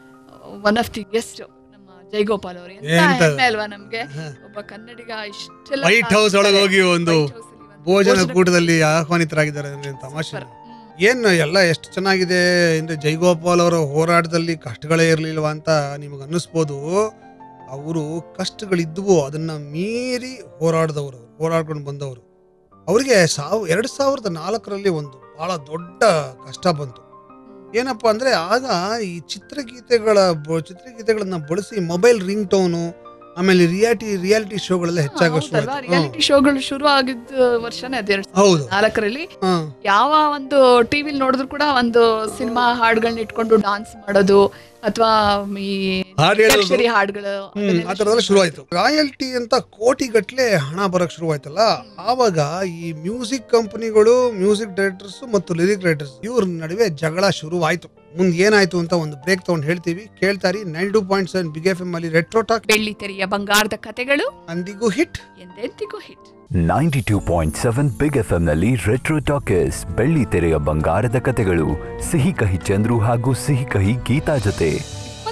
C: ಒನ್ ಆಫ್ ದಿ ಗೆಸ್ಟ್ ನಮ್ಮ ಜೈಗೋಪಾಲ್ ಅವರು ಎಂತ
B: ಎಂತ?
C: ಹೆಮ್ಮೆ ಅಲ್ವಾ ನಮ್ಗೆ
B: ಹ.
C: ಒಬ್ಬ ಕನ್ನಡಿಗ ಇಷ್ಟೆಲ್ಲ
B: ವೈಟ್ ಹೌಸ್ ಒಳಗೆ ಹೋಗಿ ಒಂದು
C: White House ಅಲ್ಲಿ ಒಂದು
B: ಭೋಜನ
C: ಭೋಜನ
B: ಕೂಟದಲ್ಲಿ ಆಹ್ವಾನಿತರಾಗಿದ್ದಾರೆ ಅಂದ್ರೆ ತಮಾಷೆ
C: Super. ಹ್ಮ್.
B: ಏನು ಎಲ್ಲ ಎಷ್ಟು ಚೆನ್ನಾಗಿದೆ ಅಂದ್ರೆ ಜೈಗೋಪಾಲ್ ಅವರ ಹೋರಾಟದಲ್ಲಿ ಕಷ್ಟಗಳೇ ಇರಲಿಲ್ವಾ ಅಂತ ನಿಮಗೆ ಅನ್ನಿಸ್ಬೋದು ಅವರು ಕಷ್ಟಗಳಿದ್ವು ಅದನ್ನ ಮೀರಿ ಹೋರಾಡಿದವರು ಹೋರಾಡ್ಕೊಂಡು ಬಂದವರು ಅವರಿಗೆ ಸಾವ್ ಎರಡು ಸಾವಿರದ ನಾಲ್ಕರಲ್ಲಿ ಒಂದು ಬಹಳ ದೊಡ್ಡ ಕಷ್ಟ ಬಂತು ಏನಪ್ಪಾ ಅಂದ್ರೆ ಆಗ ಈ ಚಿತ್ರಗೀತೆಗಳ ಬ- ಚಿತ್ರಗೀತೆಗಳನ್ನ ಬಳಸಿ ಮೊಬೈಲ್ ರಿಂಗ್ ಟೋನು ಆಮೇಲೆ ರಿಯಾಲಿಟಿ ರಿಯಾಲಿಟಿ ಶೋಗಳೆಲ್ಲ ಹೆಚ್ಚಾಗೋ ಶುರು
C: ಹೌದಲ್ವಾ
B: ಆಯ್ತು.
C: ರಿಯಾಲಿಟಿ ಶೋಗಳು ಶುರು ಆಗಿದ್ದ ವರ್ಷನೇ ಅದ್ ಎರಡ್
B: ಹೌದು
C: ನಾಲ್ಕರಲ್ಲಿ
B: ಹಾ
C: ಯಾವ ಒಂದು ಟಿವಿಲಿ ನೋಡಿದ್ರು ಕೂಡ ಒಂದು ಸಿನಿಮಾ ಹಾಡುಗಳನ್ನ ಇಟ್ಕೊಂಡು ಡಾನ್ಸ್ ಮಾಡೋದು ಅಥವಾ ಈ
B: ಹಾಡ್ ಹೇಳೋದು.
C: ಅಕ್ಷರಿ ಹಾಡುಗಳು
B: ಹ್ಮ್
C: ಅದನ್ನೆಲ್ಲ
B: ಆ ಥರದೆಲ್ಲ ಶುರು ಆಯ್ತು ರಾಯಲ್ಟಿ ಅಂತ ಕೋಟಿಗಟ್ಲೆ ಹಣ ಬರಕ್ ಶುರು ಆಯ್ತಲ್ಲ ಆವಾಗ ಈ ಮ್ಯೂಸಿಕ್ ಕಂಪನಿಗಳು ಮ್ಯೂಸಿಕ್ ಡೈರೆಕ್ಟರ್ಸ್ ಮತ್ತು ಲಿರಿಕ್ ರೈಟರ್ಸ್ ಇವ್ರ ನಡುವೆ ಜಗಳ ಶುರು ಆಯ್ತು ಮುಂದೆ ಏನಾಯ್ತು ಅಂತ ಒಂದು ಬ್ರೇಕ್ ತಗೊಂಡು ಹೇಳ್ತೀವಿ ಕೇಳ್ತಾರಿ nine two point seven big F M ಅಲ್ಲಿ ರೆಟ್ರೋ ಟಾಕ್
C: ಬೆಳ್ಳಿ ತೆರೆಯ ಬಂಗಾರದ ಕತೆಗಳು
B: ಅಂದಿಗೂ ಹಿಟ್
C: ಎಂದೆಂದಿಗೂ hit
A: ninety two point seven big F ನಲ್ಲಿ ರೆಟ್ರೋ ಟಾಕೀಸ್ ಬೆಳ್ಳಿ ತೆರೆಯ ಬಂಗಾರದ ಕತೆಗಳು ಸಿಹಿ ಕಹಿ ಚಂದ್ರು ಹಾಗೂ ಸಿಹಿ ಕಹಿ ಗೀತಾ ಜೊತೆ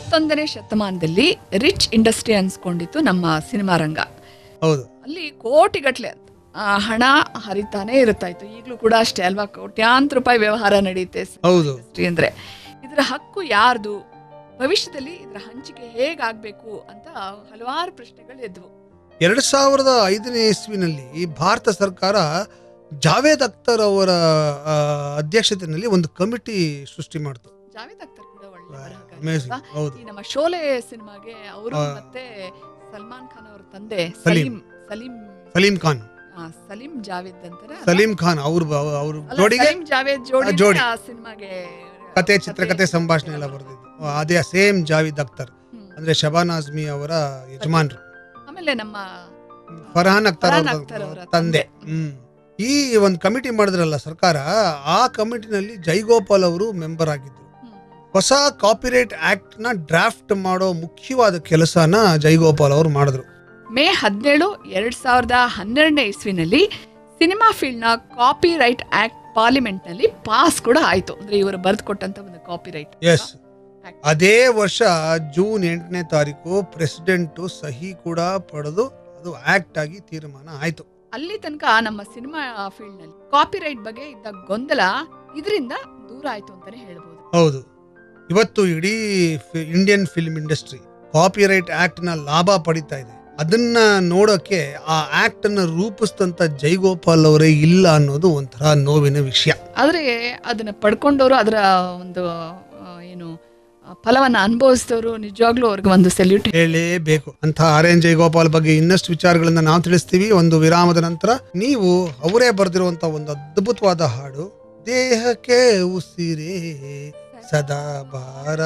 C: ಇಪ್ಪತ್ತೊಂದನೇ ಶತಮಾನದಲ್ಲಿ ರಿಚ್ ಇಂಡಸ್ಟ್ರಿ ಅನ್ಸ್ಕೊಂಡಿತ್ತು ನಮ್ಮ ಸಿನಿಮಾ ರಂಗ
B: ಹೌದು
C: ಅಲ್ಲಿ ಕೋಟಿಗಟ್ಲೆ ಆ, ಹಣ ಹರಿತಾನೆ ಇರುತ್ತಾ ಇತ್ತು ಈಗಲೂ ಕೂಡ ಅಷ್ಟೇ ಅಲ್ವಾ ಕೋಟ್ಯಾಂತರ ರೂಪಾಯಿ ವ್ಯವಹಾರ ನಡೆಯುತ್ತೆ
B: ಹೌದು
C: ಇಂಡಸ್ಟ್ರಿ ಅಂದ್ರೆ ಇದರ ಹಕ್ಕು ಯಾರ್ದು ಭವಿಷ್ಯದಲ್ಲಿ ಇದರ ಹಂಚಿಕೆ ಹೇಗಾಗ್ಬೇಕು ಅಂತ ಹಲವಾರು ಪ್ರಶ್ನೆಗಳು ಎದ್ವು
B: ಎರಡ್ ಸಾವಿರದ ಐದನೇ ಇಸ್ವಿನಲ್ಲಿ ಭಾರತ ಸರ್ಕಾರ ಜಾವೇದ್ ಅಖ್ತರ್ ಅವರ ಆ, ಅಧ್ಯಕ್ಷತೆಯಲ್ಲಿ ಒಂದು ಕಮಿಟಿ ಸೃಷ್ಟಿ ಮಾಡ್ತು
C: ಜಾವೇದ್ ಅಖ್ತರ್ ಕೂಡ ಒಳ್ಳೆ ಬರಹಗಾರ
B: ಅಮೇಸಿಂಗ್
C: ಅಲ್ವಾ?
B: ಹೌದು
C: ಈ ನಮ್ಮ ಶೋಲೆ ಸಿನಿಮಾಗೆ ಅವರು
B: ಆ.
C: ಮತ್ತೆ ಸಲ್ಮಾನ್ ಖಾನ್ ಅವರ ತಂದೆ
B: ಸಲೀಂ.
C: ಸಲೀಂ ಸಲೀಂ
B: ಸಲೀಂ ಖಾನ್
C: ಆ, ಸಲೀಂ ಜಾವೇದ್ ಅಂತಾರೆ
B: ಸಲೀಂ ಖಾನ್ ಅವ್ರ ಅವ್ರ
C: ಅಲ್ಲ,
B: ಜೋಡಿಗೆ
C: ಸಲೀಂ ಜಾವೇದ್ ಜೋಡಿ
B: ಆ, ಜೋಡಿ.
C: ಆ ಸಿನಿಮಾಗೆ
B: ಕತೆ ಚಿತ್ರಕಥೆ ಸಂಭಾಷಣೆ ಎಲ್ಲ ಬರೆದಿದ್ದು ಅದೇ ಸೇಮ್ ಜಾವೇದ್ ಅಖ್ತರ್
C: ಹ್ಮ್.
B: ಅಂದ್ರೆ ಶಬಾನ್ ಆಜ್ಮಿ ಅವರ ಯಜಮಾನ್ರು
C: ಆಮೇಲೆ ನಮ್ಮ
B: ಫರ್ಹಾನ್ ಅಖ್ತರ್
C: ಫರ್ಹಾನ್
B: ಅವರ
C: ಅಖ್ತರ್ ಅವರ
B: ತಂದೆ ಹ್ಮ್ ಈ ಒಂದು ಕಮಿಟಿ ಮಾಡಿದ್ರಲ್ಲ ಸರ್ಕಾರ ಆ ಕಮಿಟಿನಲ್ಲಿ ಜೈಗೋಪಾಲ್ ಅವರು ಮೆಂಬರ್ ಆಗಿದ್ರು
C: ಹ್ಮ್,
B: ಹೊಸ ಕಾಪಿರೈಟ್ ಆಕ್ಟ್ ನ ಡ್ರಾಫ್ಟ್ ಮಾಡೋ ಮುಖ್ಯವಾದ ಕೆಲಸನ ಜೈಗೋಪಾಲ್ ಅವರು ಮಾಡಿದ್ರು
C: ಮೇ ಹದಿನೇಳು ಎರಡ್ ಸಾವಿರದ ಹನ್ನೆರಡನೇ ಇಸ್ವಿನಲ್ಲಿ ಸಿನಿಮಾ ಫೀಲ್ಡ್ ನ ಕಾಪಿ ರೈಟ್ ಆಕ್ಟ್ ಪಾರ್ಲಿಮೆಂಟ್ ನಲ್ಲಿ ಪಾಸ್ ಕೂಡ ಆಯ್ತು ಅಂದ್ರೆ ಇವರು ಬರೆದುಕೊಟ್ಟಂತ ಒಂದು ಕಾಪಿ ರೈಟ್
B: ಎಸ್ ಅದೇ ವರ್ಷ ಜೂನ್ ಎಂಟನೇ ತಾರೀಕು ಪ್ರೆಸಿಡೆಂಟ್ ಸಹಿ ಕೂಡ ಪಡೆದು ಅದು ಆಕ್ಟ್ ಆಗಿ ತೀರ್ಮಾನ ಆಯ್ತು
C: ಅಲ್ಲಿ ತನಕ ನಮ್ಮ ಸಿನಿಮಾ ಫೀಲ್ಡ್ ನಲ್ಲಿ ಕಾಪಿ ರೈಟ್ ಬಗ್ಗೆ ಇದ್ದ ಗೊಂದಲ ಇದರಿಂದ ದೂರ ಆಯ್ತು ಅಂತಾನೆ ಹೇಳ್ಬೋದು
B: ಹೌದು ಇವತ್ತು ಇಡೀ Indian film industry copyright act ನ ಲಾಭ ಪಡಿತಾ ಇದೆ ಅದನ್ನ ನೋಡೋಕೆ ಆ ಆಕ್ಟ್ ಅನ್ನ ರೂಪಿಸಿದಂತ ಜೈಗೋಪಾಲ್ ಅವರೇ ಇಲ್ಲ ಅನ್ನೋದು ಒಂಥರ ನೋವಿನ ವಿಷಯ
C: ಆದ್ರೆ ಅದನ್ನ ಪಡ್ಕೊಂಡವರು ಅದರ ಒಂದು ಆ, ಏನು ಆ, ಫಲವನ್ನ ಅನುಭವಿಸಿದವರು ನಿಜವಾಗ್ಲೂ ಅವ್ರಿಗೆ ಒಂದು ಸೆಲ್ಯೂಟ್
B: ಹೇಳಲೇಬೇಕು ಅಂತ ಆರ್ ಎನ್ ಜೈಗೋಪಾಲ್ ಬಗ್ಗೆ ಇನ್ನಷ್ಟು ವಿಚಾರಗಳನ್ನ ನಾವು ತಿಳಿಸ್ತೀವಿ ಒಂದು ವಿರಾಮದ ನಂತರ ನೀವು ಅವರೇ ಬರೆದಿರುವಂತ ಒಂದು ಅದ್ಭುತವಾದ ಹಾಡು ದೇಹಕ್ಕೆ ಉಸಿರೇ ಸದಾ ಬಾರ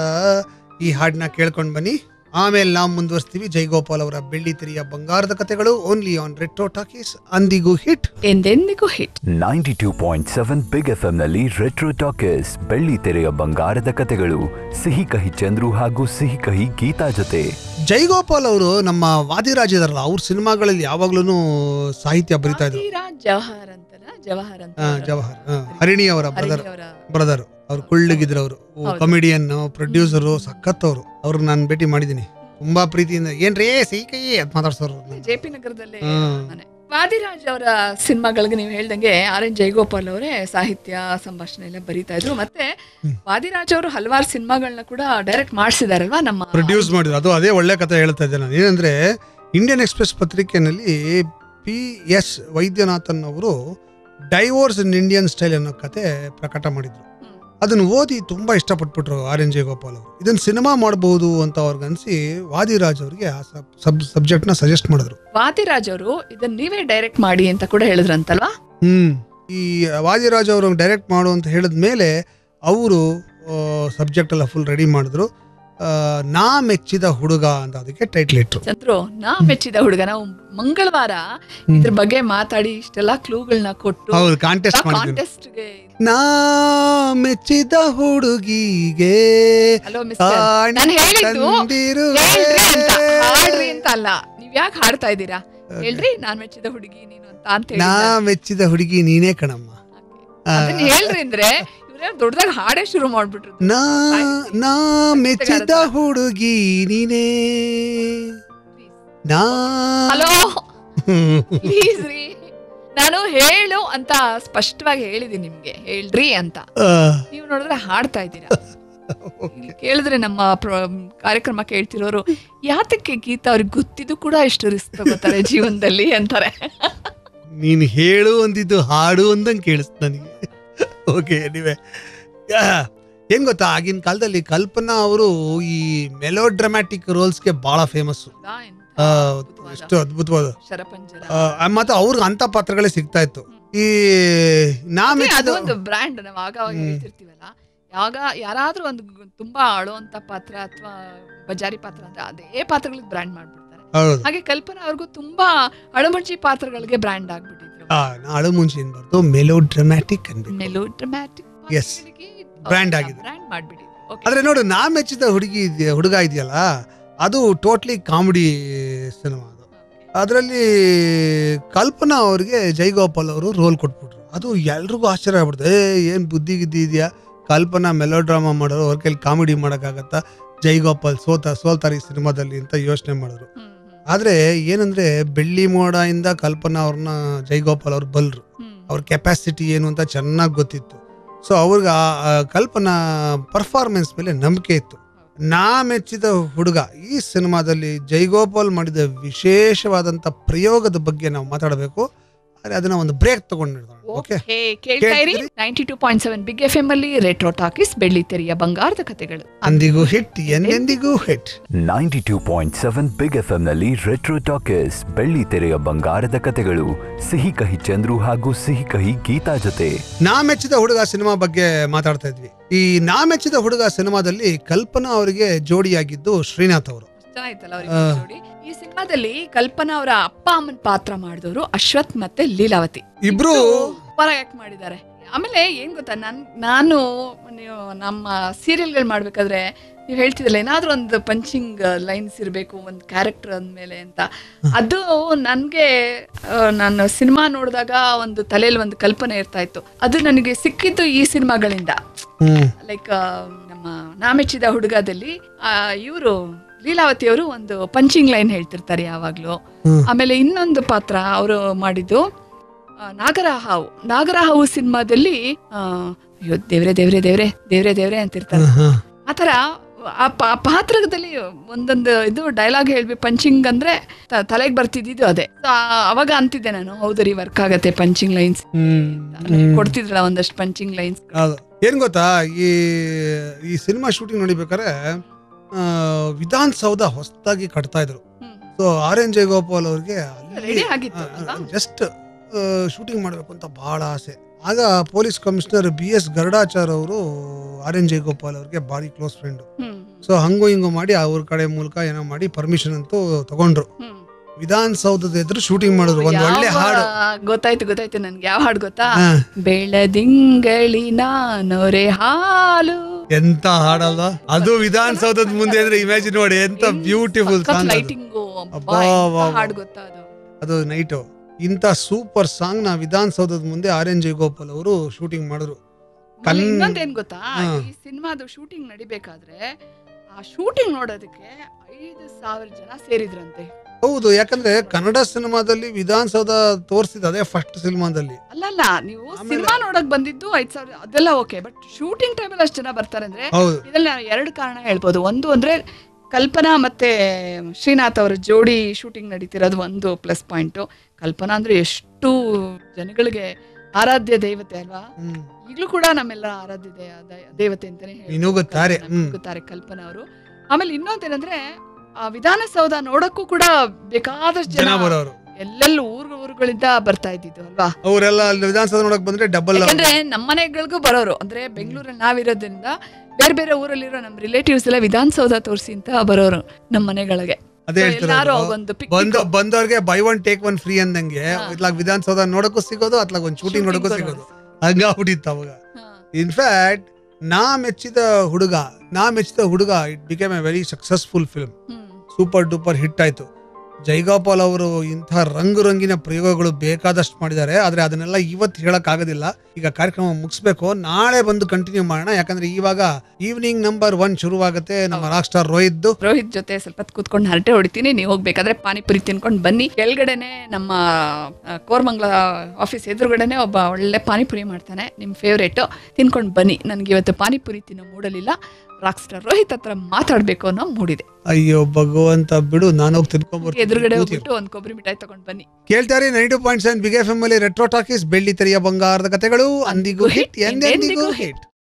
B: ಈ ಹಾಡನ್ನ ಕೇಳ್ಕೊಂಡು ಬನ್ನಿ ಆಮೇಲೆ ನಾವು ಮುಂದುವರಿಸ್ತೀವಿ ಜೈಗೋಪಾಲ್ ಅವರ ಬೆಳ್ಳಿ ತೆರೆಯ ಬಂಗಾರದ ಕಥೆಗಳು ಓನ್ಲಿ ಆನ್ ರೆಟ್ರೋ ಟಾಕೀಸ್ ಅಂದಿಗೂ ಹಿಟ್
C: ಎಂದೆಂದಿಗೂ hit
A: ninety two point seven big F ಎಂನಲ್ಲಿ ರೆಟ್ರೋ ಟಾಕೀಸ್ ಬೆಳ್ಳಿ ತೆರೆಯ ಬಂಗಾರದ ಕಥೆಗಳು ಸಿಹಿ ಕಹಿ ಚಂದ್ರು ಹಾಗೂ ಸಿಹಿ ಕಹಿ ಗೀತಾ ಜೊತೆ
B: ಜೈಗೋಪಾಲ್ ಅವರು ನಮ್ಮ ವಾದಿರಾಜ್ ಇದಾರಲ್ಲ ಅವ್ರ ಸಿನಿಮಾಗಳಲ್ಲಿ ಯಾವಾಗ್ಲೂ ಸಾಹಿತ್ಯ ಬರಿತಾ ಇದ್ರು
C: ರಾಜ್ ಜವಹರ್ ಅಂತಲ್ಲ ಜವಹರ್ ಅಂತ
B: ಆ, ಜವಾಹರ್ ಆ, ಹರಿಣಿ ಅವರ ಬ್ರದರ್
C: ಹರಿಣಿ ಅವರ
B: ಬ್ರದರ್ ಅವ್ರು ಕುಳ್ಳಗಿದ್ರು ಅವರು
C: ಹೌದು.
B: ಕಾಮಿಡಿಯನ್ ಪ್ರೊಡ್ಯೂಸರು ಸಖತ್ ಅವರು ಅವ್ರಿಗೆ ನಾನು ಭೇಟಿ ಮಾಡಿದ್ದೀನಿ ತುಂಬಾ ಪ್ರೀತಿಯಿಂದ ಏನ್ರೇ ಸೈ ಕೈ ಅದ್ ಮಾತಾಡ್ಸೋರು ಅವ್ರನ್ನ.
C: ಜೆ ಪಿ ನಗರದಲ್ಲೇ
B: ಹ್ಮ್.
C: ಮನೆ ವಾದಿರಾಜ್ ಅವರ ಸಿನಿಮಾಗಳಿಗೆ ನೀವು ಹೇಳ್ದಂಗೆ ಆರ್ ಎನ್ ಜಯಗೋಪಾಲ್ ಅವರೇ ಸಾಹಿತ್ಯ ಸಂಭಾಷಣೆ ಎಲ್ಲ ಬರೀತಾ ಇದ್ರು ಮತ್ತೆ
B: ಹ್ಮ್.
C: ವಾದಿರಾಜ್ ಅವರು ಹಲವಾರು ಸಿನಿಮಾಗಳನ್ನ ಕೂಡ ಡೈರೆಕ್ಟ್ ಮಾಡಿಸಿದಾರಲ್ವಾ ನಮ್ಮ
B: ಪ್ರೊಡ್ಯೂಸ್ ಮಾಡಿದ್ರು ಅದು ಅದೇ ಒಳ್ಳೆ ಕಥೆ ಹೇಳ್ತಾ ಇದ್ದೆ ನಾನು ಏನಂದ್ರೆ ಇಂಡಿಯನ್ ಎಕ್ಸ್ಪ್ರೆಸ್ ಪತ್ರಿಕೆಯಲ್ಲಿ ಪಿ ಎಸ್ ವೈದ್ಯನಾಥನ್ ಅವರು ಡೈವೋರ್ಸ್ ಇನ್ ಇಂಡಿಯನ್ ಸ್ಟೈಲ್ ಅನ್ನೋ ಕತೆ ಪ್ರಕಟ ಮಾಡಿದ್ರು
C: ಹ್ಮ್.
B: ಅದನ್ನ ಓದಿ ತುಂಬಾ ಇಷ್ಟಪಟ್ಬಿಟ್ರು ಆರ್ ಎನ್ ಜಯಗೋಪಾಲ್ ಅವರು ಇದನ್ನ ಸಿನಿಮಾ ಮಾಡಬಹುದು ಅಂತ ಅವ್ರಿಗೆ ಅನ್ಸಿ ವಾದಿರಾಜ್ ಅವರಿಗೆ ಆ ಸಬ್ ಸಬ್ಜೆಕ್ಟ್ ನ ಸಜೆಸ್ಟ್ ಮಾಡಿದ್ರು
C: ವಾದಿರಾಜ್ ಅವರು ಇದನ್ನ ನೀವೇ ಡೈರೆಕ್ಟ್ ಮಾಡಿ ಅಂತ ಕೂಡ ಹೇಳಿದ್ರಂತಲ್ವಾ
B: ಹ್ಮ್ ಈ ವಾದಿರಾಜ್ ಅವರು ಡೈರೆಕ್ಟ್ ಮಾಡು ಅಂತ ಹೇಳಿದ ಮೇಲೆ ಅವರು ಸಬ್ಜೆಕ್ಟ್ ಎಲ್ಲ ಫುಲ್ ರೆಡಿ ಮಾಡಿದ್ರು ಆ, ನಾ ಮೆಚ್ಚಿದ ಹುಡುಗ ಅಂತ ಅದಕ್ಕೆ ಟೈಟ್ಲ್ ಇಟ್ರು
C: ಚಂದ್ರು ನಾ ಮೆಚ್ಚಿದ ಹುಡುಗ ನಾವು ಮಂಗಳವಾರ ಇದ್ರ ಬಗ್ಗೆ ಮಾತಾಡಿ ಇಷ್ಟೆಲ್ಲ ಕ್ಲೂಗಳನ್ನ ಕೊಟ್ಟು
B: ಹೌದು ಕಾಂಟೆಸ್ಟ್ ಮಾಡಿದ್ರು
C: ಕಾಂಟೆಸ್ಟ್ಗೆ
B: ನಾ ಮೆಚ್ಚಿದ ಹುಡುಗಿಗೆ
C: ಹಲೋ ಮಿಸ್ಟರ್
B: ಕಾಣಿ
C: ನಾನು ಹೇಳಿದ್ದು
B: ತಂದಿರುವೆ.
C: ಹೇಳ್ರಿ ಅಂತ ಹಾಡ್ರಿ ಅಂತ ಅಲ್ಲ ನೀವ್ ಯಾಕೆ ಹಾಡ್ತಾ ಇದ್ದೀರಾ ಹೇಳ್ರಿ ನಾನ್ ಮೆಚ್ಚಿದ ಹುಡುಗಿ ನೀನು ಅಂತ ಅಂತ
B: ನಾ
C: ಹೇಳಿದ್ನ.
B: ಮೆಚ್ಚಿದ ಹುಡುಗಿ ನೀನೇ ಕಣಮ್ಮ ಆ,
C: ಅದನ್ನ ಹೇಳ್ರಿ ಅಂದ್ರೆ ಇವ್ರೇ ದೊಡ್ಡದಾಗ ಹಾಡೇ ಶುರು ಮಾಡ್ಬಿಟ್ರು
B: ನಾ ನಾ ಮೆಚ್ಚಿದ ಹುಡುಗಿ ನೀನೇ ನಾ
C: ಹಲೋ ಪ್ಲೀಸ್ ರೀ ನಾನು ಹೇಳು ಅಂತ ಸ್ಪಷ್ಟವಾಗಿ ಹೇಳಿದೀನಿ ನಿಮ್ಗೆ ಹೇಳ್ರಿ ಅಂತ
B: ಆ,
C: ನೀವು ನೋಡಿದ್ರೆ ಹಾಡ್ತಾ ಇದ್ದೀರಾ ಇಲ್ಲಿ ಕೇಳಿದ್ರೆ ನಮ್ಮ ಪ್ರ- ಕಾರ್ಯಕ್ರಮ ಕೇಳ್ತಿರೋರು ಯಾತಕ್ಕೆ ಗೀತಾ ಅವ್ರಿಗೆ ಗೊತ್ತಿದ್ದು ಕೂಡ ಇಷ್ಟು ರಿಸ್ಕ್ ತಗೋತಾರೆ ಜೀವನದಲ್ಲಿ ಅಂತಾರೆ
B: ನೀನು ಹೇಳು ಅಂದಿದ್ದು ಹಾಡು ಅಂದಂಗೆ ಕೇಳಿಸ್ತು ನನಗೆ ಓಕೆ ನೀವೇ ಹೆಂಗ್ ಗೊತ್ತಾ ಆಗಿನ ಕಾಲದಲ್ಲಿ ಕಲ್ಪನಾ ಅವರು ಈ ಮೆಲೋ ಡ್ರಾಮ್ಯಾಟಿಕ್ ರೋಲ್ಸ್ಗೆ ಬಹಳ ಫೇಮಸ್
C: ಹೌದಾ? ಎಂಥ ಅದ್ಭುತವಾದ
B: ಎಷ್ಟು ಅದ್ಭುತವಾದ
C: ಶರಪಂಜರ
B: ಆ, ಮತ್ತೆ ಅವ್ರಿಗೆ ಅಂತ ಪಾತ್ರಗಳೇ ಸಿಗ್ತಾ ಇತ್ತು ಈ ನಾ
C: ಅದೇ
B: ಮೆಚ್ಚಿದ
C: ಅದು ಒಂದು ಬ್ರ್ಯಾಂಡ್ ನಾವು ಆಗ
B: ಹ್ಮ್.
C: ಹೇಳ್ತಿರ್ತೀವಲ್ಲ ಯಾವಾಗ ಯಾರಾದ್ರೂ ಒಂದು ಗು- ತುಂಬಾ ಅಳುವಂತ ಪಾತ್ರ ಅಥವಾ ಬಜಾರಿ ಪಾತ್ರ ಅಂದ್ರೆ ಅದೇ ಪಾತ್ರಗಳಿಗೆ ಬ್ರ್ಯಾಂಡ್ ಮಾಡ್ಬಿಡ್ತಾರೆ
B: ಹೌದು
C: ಹಾಗೆ ಕಲ್ಪನಾ ಅವ್ರಿಗೂ ತುಂಬಾ ಅಳುಮುಂಚಿ ಪಾತ್ರಗಳಿಗೆ ಬ್ರ್ಯಾಂಡ್ ಆಗ್ಬಿಟ್ಟಿದ್ರು
B: ಆ, ನಾ ಅಳು ಮುಂಚೆ ಏನ್ ಬರ್ದು ಮೆಲೋ ಡ್ರಾಮ್ಯಾಟಿಕ್ ಅನ್ಬೇಕು
C: ಮೆಲೋ ಡ್ರಾಮ್ಯಾಟಿಕ್
B: Yes. Brand ಆಗಿದೆ.
C: ಬ್ರ್ಯಾಂಡ್ ಮಾಡ್ಬಿಡಿ Okay.
B: ಆದ್ರೆ ನೋಡು ನಾ ಮೆಚ್ಚಿದ ಹುಡುಗಿ ಇದೆಯಾ ಹುಡುಗ ಇದೆಯಲ್ಲ ಅದು ಟೋಟ್ಲಿ ಕಾಮಿಡಿ ಸಿನಿಮಾ ಅದು ಅದರಲ್ಲಿ ಕಲ್ಪನಾ ಅವ್ರಿಗೆ ಜೈಗೋಪಾಲ್ ಅವರು ರೋಲ್ ಕೊಟ್ಬಿಟ್ರು ಅದು ಎಲ್ರಿಗೂ ಆಶ್ಚರ್ಯ ಆಗ್ಬಿಡ್ತು ಏ ಏನು ಬುದ್ಧಿ ಗಿದ್ದಿ ಇದೆಯಾ ಕಲ್ಪನಾ ಮೆಲೋ ಡ್ರಾಮಾ ಮಾಡೋರು ಅವ್ರ ಕೈಲಿ ಕಾಮಿಡಿ ಮಾಡೋಕ್ಕಾಗತ್ತಾ ಜೈಗೋಪಾಲ್ ಸೋತ ಸೋಲ್ತಾರೆ ಈ ಸಿನಿಮಾದಲ್ಲಿ ಅಂತ ಯೋಚನೆ ಮಾಡಿದ್ರು
C: ಹ್ಮ್,
B: ಆದ್ರೆ ಏನಂದ್ರೆ ಬೆಳ್ಳಿ ಮೋಡ ಇಂದ ಕಲ್ಪನಾ ಅವ್ರನ್ನ ಜೈಗೋಪಾಲ್ ಅವ್ರು ಬಲ್ರು
C: ಹ್ಮ್,
B: ಅವ್ರ ಕೆಪಾಸಿಟಿ ಏನು ಅಂತ ಚೆನ್ನಾಗಿ ಗೊತ್ತಿತ್ತು ಸೊ ಅವ್ರಿಗೆ ಆ ಆ ಕಲ್ಪನಾ ಪರ್ಫಾರ್ಮೆನ್ಸ್ ಮೇಲೆ ನಂಬಿಕೆ ಇತ್ತು ನಾ ಮೆಚ್ಚಿದ ಹುಡುಗ ಈ ಸಿನಿಮಾದಲ್ಲಿ ಜೈಗೋಪಾಲ್ ಮಾಡಿದ ವಿಶೇಷವಾದಂಥ ಪ್ರಯೋಗದ ಬಗ್ಗೆ ನಾವು ಮಾತಾಡಬೇಕು ಆದರೆ ಅದನ್ನ ಒಂದು ಬ್ರೇಕ್ ತಗೊಂಡಿರೋಣ ಓಕೆ
C: ಓಕೆ ಕೇಳ್ತಾ ಇರಿ
B: ಕೇಳ್ತೀರಿ?
C: Ninety two point seven big F M ಅಲ್ಲಿ ರೆಟ್ರೋ ಟಾಕೀಸ್ ಬೆಳ್ಳಿ ತೆರೆಯ ಬಂಗಾರದ ಕಥೆಗಳು
B: ಅಂದಿಗೂ ಹಿಟ್ ಎಂದೆಂದಿಗೂ hit
A: ninety two point seven big F ನಲ್ಲಿ ರೆಟ್ರೋ ಟಾಕೀಸ್ ಬೆಳ್ಳಿ ತೆರೆಯ ಬಂಗಾರದ ಕತೆಗಳು ಸಿಹಿ ಕಹಿ ಚಂದ್ರು ಹಾಗೂ ಸಿಹಿ ಕಹಿ ಗೀತಾ ಜೊತೆ
B: ನಾ ಮೆಚ್ಚಿದ ಹುಡುಗ ಸಿನಿಮಾ ಬಗ್ಗೆ ಮಾತಾಡ್ತಾ ಇದ್ವಿ ಈ ನಾ ಮೆಚ್ಚಿದ ಹುಡುಗ ಸಿನಿಮಾದಲ್ಲಿ ಕಲ್ಪನಾ ಅವರಿಗೆ ಜೋಡಿಯಾಗಿದ್ದು ಶ್ರೀನಾಥ್ ಅವರು
C: ಚೆನ್ನಾಗಿತ್ತಲ್ಲ ಅವ್ರಿಗೆ ಜೋಡಿ ಈ ಸಿನಿಮಾದಲ್ಲಿ ಕಲ್ಪನಾ ಅವರ ಅಪ್ಪ ಅಮ್ಮನ ಪಾತ್ರ ಮಾಡಿದವರು ಅಶ್ವಥ್ ಮತ್ತೆ ಲೀಲಾವತಿ
B: ಇಬ್ರು
C: ಸೂಪರ್ ಆಕ್ಟ್ ಮಾಡಿದ್ದಾರೆ ಆಮೇಲೆ ಏನ್ ಗೊತ್ತಾ ನನ್ ನಾನು ನೀವು ನಮ್ಮ ಸೀರಿಯಲ್ಗಳು ಮಾಡ್ಬೇಕಾದ್ರೆ ನೀವು ಹೇಳ್ತಿದ್ರಲ್ಲ ಏನಾದ್ರೂ ಒಂದು ಪಂಚಿಂಗ್ ಲೈನ್ಸ್ ಇರಬೇಕು ಒಂದು ಕ್ಯಾರೆಕ್ಟರ್ ಅಂದಮೇಲೆ ಅಂತ ಅದು ನನಗೆ ನಾನು ಸಿನಿಮಾ ನೋಡಿದಾಗ ಒಂದು ತಲೆಯಲ್ಲಿ ಒಂದು ಕಲ್ಪನೆ ಇರ್ತಾ ಇತ್ತು ಅದು ನನಗೆ ಸಿಕ್ಕಿದ್ದು ಈ ಸಿನಿಮಾಗಳಿಂದ
B: ಹ್ಮ್
C: ಲೈಕ್ ನಮ್ಮ ನಾಮೆಚ್ಚಿದ ಹುಡುಗದಲ್ಲಿ ಇವರು ಲೀಲಾವತಿ ಅವರು ಒಂದು ಪಂಚಿಂಗ್ ಲೈನ್ ಹೇಳ್ತಿರ್ತಾರೆ ಯಾವಾಗ್ಲೂ
B: ಹ್ಮ್.
C: ಆಮೇಲೆ ಇನ್ನೊಂದು ಪಾತ್ರ ಅವರು ಮಾಡಿದ್ದು ಆ, ನಾಗರಹಾವು ನಾಗರಹಾವು ಸಿನಿಮಾದಲ್ಲಿ ಆ, ಅಯ್ಯೋ ದೇವ್ರೆ ದೇವ್ರೆ ದೇವ್ರೆ ದೇವ್ರೆ ದೇವ್ರೆ ಅಂತಿರ್ತಾರೆ
B: ಹ್ಮ್.
C: ಆತರ ಆ ಪ- ಪಾತ್ರದಲ್ಲಿ ಒಂದೊಂದು ಇದು ಡೈಲಾಗ್ ಹೇಳ್ಬಿ ಪಂಚಿಂಗ್ ಅಂದ್ರೆ ತ- ತಲೆಗೆ ಬರ್ತಿದ್ದು ಅದೇ ಆ, ಅವಾಗ ಅಂತಿದ್ದೆ ನಾನು ಹೌದು ರೀ ವರ್ಕ್ ಆಗತ್ತೆ ಪಂಚಿಂಗ್ ಲೈನ್ಸ್
B: ಹ್ಮ್.
C: ಕೊಡ್ತಿದ್ರಲ್ಲ ಒಂದಷ್ಟು ಪಂಚಿಂಗ್ ಲೈನ್ಸ್
B: ಹೌದು ಏನ್ ಗೊತ್ತಾ ಈ ಈ ಸಿನಿಮಾ ಶೂಟಿಂಗ್ ನೋಡಿಬೇಕಾದ್ರೆ ಆ, ವಿಧಾನಸೌಧ ಹೊಸದಾಗಿ ಕಟ್ತಾ ಇದ್ರು ಸೊ ಆರ್ ಎನ್ ಜಯಗೋಪಾಲ್ ಅವ್ರಿಗೆ
C: ರೆಡಿ ಆಗಿತ್ತು ಅಲ್ವಾ?
B: ಜಸ್ಟ್ ಶೂಟಿಂಗ್ ಮಾಡಬೇಕು ಅಂತ ಬಹಳ ಆಸೆ ಆಗ police commissioner B S Garudachar ಅವರು ಆರ್ ಎನ್ ಜಯಗೋಪಾಲ್ ಅವ್ರಿಗೆ ಭಾರಿ ಕ್ಲೋಸ್ ಫ್ರೆಂಡ್
C: ಹ್ಮ್
B: ಸೊ ಹಂಗು ಹಿಂಗು ಮಾಡಿ ಅವ್ರ ಕಡೆ ಮೂಲಕ ಏನೋ ಮಾಡಿ ಪರ್ಮಿಷನ್ ಅಂತೂ ತಗೊಂಡ್ರು
C: ಹ್ಮ್
B: ವಿಧಾನಸೌಧದ ಎದುರು ಶೂಟಿಂಗ್ ಮಾಡಿದ್ರು ಒಂದು ಒಳ್ಳೆ
C: ಯಾವ-
B: ಹಾಡು
C: ಗೊತ್ತಾಯ್ತು ಗೊತ್ತಾಯ್ತು ನನ್ಗೆ ಯಾವ ಹಾಡು ಗೊತ್ತಾ
B: ಹಾ.
C: ಬೆಳದಿಂಗಳಿನ ನೊರೆ ಹಾಲು
B: ಎಂತ ಹಾಡಲ್ಲ ಅದು ವಿಧಾನಸೌಧದ ಮುಂದೆ ಅಂದ್ರೆ ಇಮ್ಯಾಜಿನ್ ಮಾಡಿ ಎಂತ ಬ್ಯೂಟಿಫುಲ್ ಸಾಂಗ್
C: ಲೈಟಿಂಗು
B: ಅಬ್ಬಾ, ಅಬ್ಬಾ,
C: ಹಾಡು ಗೊತ್ತಾ ಅದು
B: ಅದು ನೈಟು ಇಂಥ ಸೂಪರ್ ಸಾಂಗ್ ನ ವಿಧಾನಸೌಧದ ಮುಂದೆ ಆರ್ ಎನ್ ಜಯಗೋಪಾಲ್ ಅವರು ಶೂಟಿಂಗ್ ಮಾಡಿದ್ರು
C: ಆಮೇಲೆ
B: ಕಣ್-
C: ಇನ್ನೊಂದೇನ್ ಗೊತ್ತಾ
B: ಹಾ.
C: ಈ ಸಿನಿಮಾದು ಶೂಟಿಂಗ್ ನಡಿಬೇಕಾದ್ರೆ ಆ ಶೂಟಿಂಗ್ ನೋಡೋದಕ್ಕೆ ಐದು ಸಾವಿರ ಜನ ಸೇರಿದ್ರಂತೆ
B: ಹೌದು ಯಾಕಂದ್ರೆ ಕನ್ನಡ ಸಿನಿಮಾದಲ್ಲಿ ವಿಧಾನಸೌಧ ತೋರಿಸಿದ ಅದೇ ಫಸ್ಟ್ ಸಿನಿಮಾದಲ್ಲಿ
C: ಅಲ್ಲಲ್ಲ ನೀವು
B: ಆಮೇಲೆ-
C: ಸಿನಿಮಾ ನೋಡಕ್ ಬಂದಿದ್ದು ಐದ್ ಸಾವಿರ ಅದೆಲ್ಲ ಓಕೆ ಬಟ್ ಶೂಟಿಂಗ್ ಟೈಮಲ್ಲಿ ಅಷ್ಟು ಜನ ಬರ್ತಾರೆ ಅಂದ್ರೆ
B: ಹೌದು
C: ಇದ್ರಲ್ಲಿ ನಾವು ಎರಡು ಕಾರಣ ಹೇಳ್ಬೋದು ಒಂದು ಅಂದ್ರೆ ಕಲ್ಪನಾ ಮತ್ತೆ ಶ್ರೀನಾಥ್ ಅವರ ಜೋಡಿ ಶೂಟಿಂಗ್ ನಡೀತಿರೋದು ಒಂದು ಪ್ಲಸ್ ಪಾಯಿಂಟ್ ಕಲ್ಪನಾ ಅಂದ್ರೆ ಎಷ್ಟು ಜನಗಳಿಗೆ ಆರಾಧ್ಯ ದೇವತೆ ಅಲ್ವಾ
B: ಹ್ಮ್.
C: ಈಗಲೂ ಕೂಡ ನಮ್ಮೆಲ್ಲ ಆರಾಧ್ಯ ದೇ- ದೇ- ದೇವತೆ ಅಂತಾನೆ ಹೇಳ್ಬೋದು.
B: ಮಿನುಗುತ್ತಾರೆ,
C: ಕಲ್ಪನಾ,
B: ಹ್ಮ್.
C: ಮಿನುಗುತ್ತಾರೆ ಕಲ್ಪನಾ ಅವರು ಆಮೇಲೆ ಇನ್ನೊಂದೇನಂದ್ರೆ ಆ ವಿಧಾನಸೌಧ ನೋಡಕ್ಕೂ ಕೂಡ ಬೇಕಾದಷ್ಟು
B: ಜನ
C: ಜನ
B: ಬರೋರು
C: ಎಲ್ಲೆಲ್ಲ ಊರು ಊರುಗಳಿಂದ ಬರ್ತಾ ಇದ್ದಿದ್ದು ಅಲ್ವಾ
B: ಅವರೆಲ್ಲ ಅಲ್ಲಿ ವಿಧಾನಸೌಧ ನೋಡಕ್ ಬಂದ್ರೆ ಡಬಲ್
C: ಯಾಕಂದ್ರೆ ನಮ್ಮ ಮನೆಗಳಿಗೂ ಬರೋರು ಅಂದ್ರೆ ಬೆಂಗಳೂರಲ್ಲಿ ನಾವಿರೋದ್ರಿಂದ ಬೇರೆ ಬೇರೆ ಊರಲ್ಲಿರೋ ನಮ್ಮ ರಿಲೇಟಿವ್ಸ್ ಎಲ್ಲ ವಿಧಾನಸೌಧ ತೋರಿಸಿ ಅಂತ ಬರೋರು ನಮ್ಮ ಮನೆಗಳಿಗೆ
B: ಅದೇ
C: So ಎಲ್ಲಾರು
B: ಹೇಳ್ತಾರೆ
C: ಒಂದು pic
B: ಬಂದ
C: pic-
B: ಬಂದವ್ರಿಗೆ buy one take one free ಅಂದಂಗೆ ಇತ್ಲಾಗ ವಿಧಾನಸೌಧ ನೋಡಕ್ಕೂ ಸಿಗೋದು ಅತ್ಲಾಗ ಒಂದ್ ಶೂಟಿಂಗ್
C: shooting
B: ನೋಡಕ್ಕೂ
C: ಬರೋರು.
B: ಸಿಗೋದು ಹಂಗಾಗ್ಬಿಟ್ಟಿತ್ತು ಅವಾಗ
C: ಹಾ.
B: ಇನ್ಫ್ಯಾಕ್ಟ್ ನಾ ಮೆಚ್ಚಿದ ಹುಡುಗ ನಾ ಮೆಚ್ಚಿದ ಹುಡುಗ it became a very successful film
C: ಹ್ಮ್.
B: ಸೂಪರ್ ಡೂಪರ್ ಹಿಟ್ ಆಯ್ತು ಜೈಗೋಪಾಲ್ ಅವರು ಇಂಥ ರಂಗು ರಂಗಿನ ಪ್ರಯೋಗಗಳು ಬೇಕಾದಷ್ಟು ಮಾಡಿದ್ದಾರೆ ಆದ್ರೆ ಅದನ್ನೆಲ್ಲ ಇವತ್ತು ಹೇಳಕ್ ಆಗೋದಿಲ್ಲ ಈಗ ಕಾರ್ಯಕ್ರಮ ಮುಗಿಸ್ಬೇಕು ನಾಳೆ ಬಂದು ಕಂಟಿನ್ಯೂ ಮಾಡೋಣ ಯಾಕಂದ್ರೆ ಇವಾಗ ಈವ್ನಿಂಗ್ ನಂಬರ್ ಒನ್ ಶುರುವಾಗುತ್ತೆ ನಮ್ಮ ರಾಕ್ ಸ್ಟಾರ್ ರೋಹಿತ್
C: ರೋಹಿತ್ ಜೊತೆ ಸ್ವಲ್ಪ ಹೊತ್ತು ಕೂತ್ಕೊಂಡು ಹರಟೆ ಹೊಡಿತೀನಿ ನೀವು ಹೋಗ್ಬೇಕಾದ್ರೆ ಪಾನಿಪುರಿ ತಿನ್ಕೊಂಡು ಬನ್ನಿ ಕೆಳಗಡೆನೆ ನಮ್ಮ ಆ, ಕೋರ್ಮಂಗ್ಲ ಆಫೀಸ್ ಎದುರುಗಡೆನೆ ಒಬ್ಬ ಒಳ್ಳೆ ಪಾನಿಪುರಿ ಮಾಡ್ತಾನೆ ನಿಮ್ಮ ಫೇವ್ರೇಟು ತಿನ್ಕೊಂಡು ಬನ್ನಿ ನನಗೆ ಇವತ್ತು ಪಾನಿಪುರಿ ತಿನ್ನೋ ಮೂಡಲಿಲ್ಲ ರಾಕ್ ಸ್ಟಾರ್ ರೋಹಿತ್ ಹತ್ರ ಮಾತಾಡ್ಬೇಕು ಅನ್ನೋ ಮೂಡಿದೆ
B: ಅಯ್ಯೋ ಭಗವಂತ ಬಿಡು ನಾನು ಹೋಗಿ ತಿನ್ಕೊಂಡ್ಬರ್ತೀನಿ
C: ಎದುರುಗಡೆ
B: ಕೂತಿರು.
C: ಹೋಗ್ಬಿಟ್ಟು ಒಂದು ಕೊಬ್ಬರಿ ಮಿಠಾಯಿ ತಗೊಂಡು ಬನ್ನಿ
B: ಕೇಳ್ತಾರೆ nine two point seven big F M ಅಲ್ಲಿ ರೆಟ್ರೋ ಟಾಕೀಸ್ ಬೆಳ್ಳಿ ತೆರೆಯ ಬಂಗಾರದ ಕತೆಗಳು ಅಂದಿಗೂ ಹಿಟ್ ಎಂದೆಂದಿಗೂ ಹಿಟ್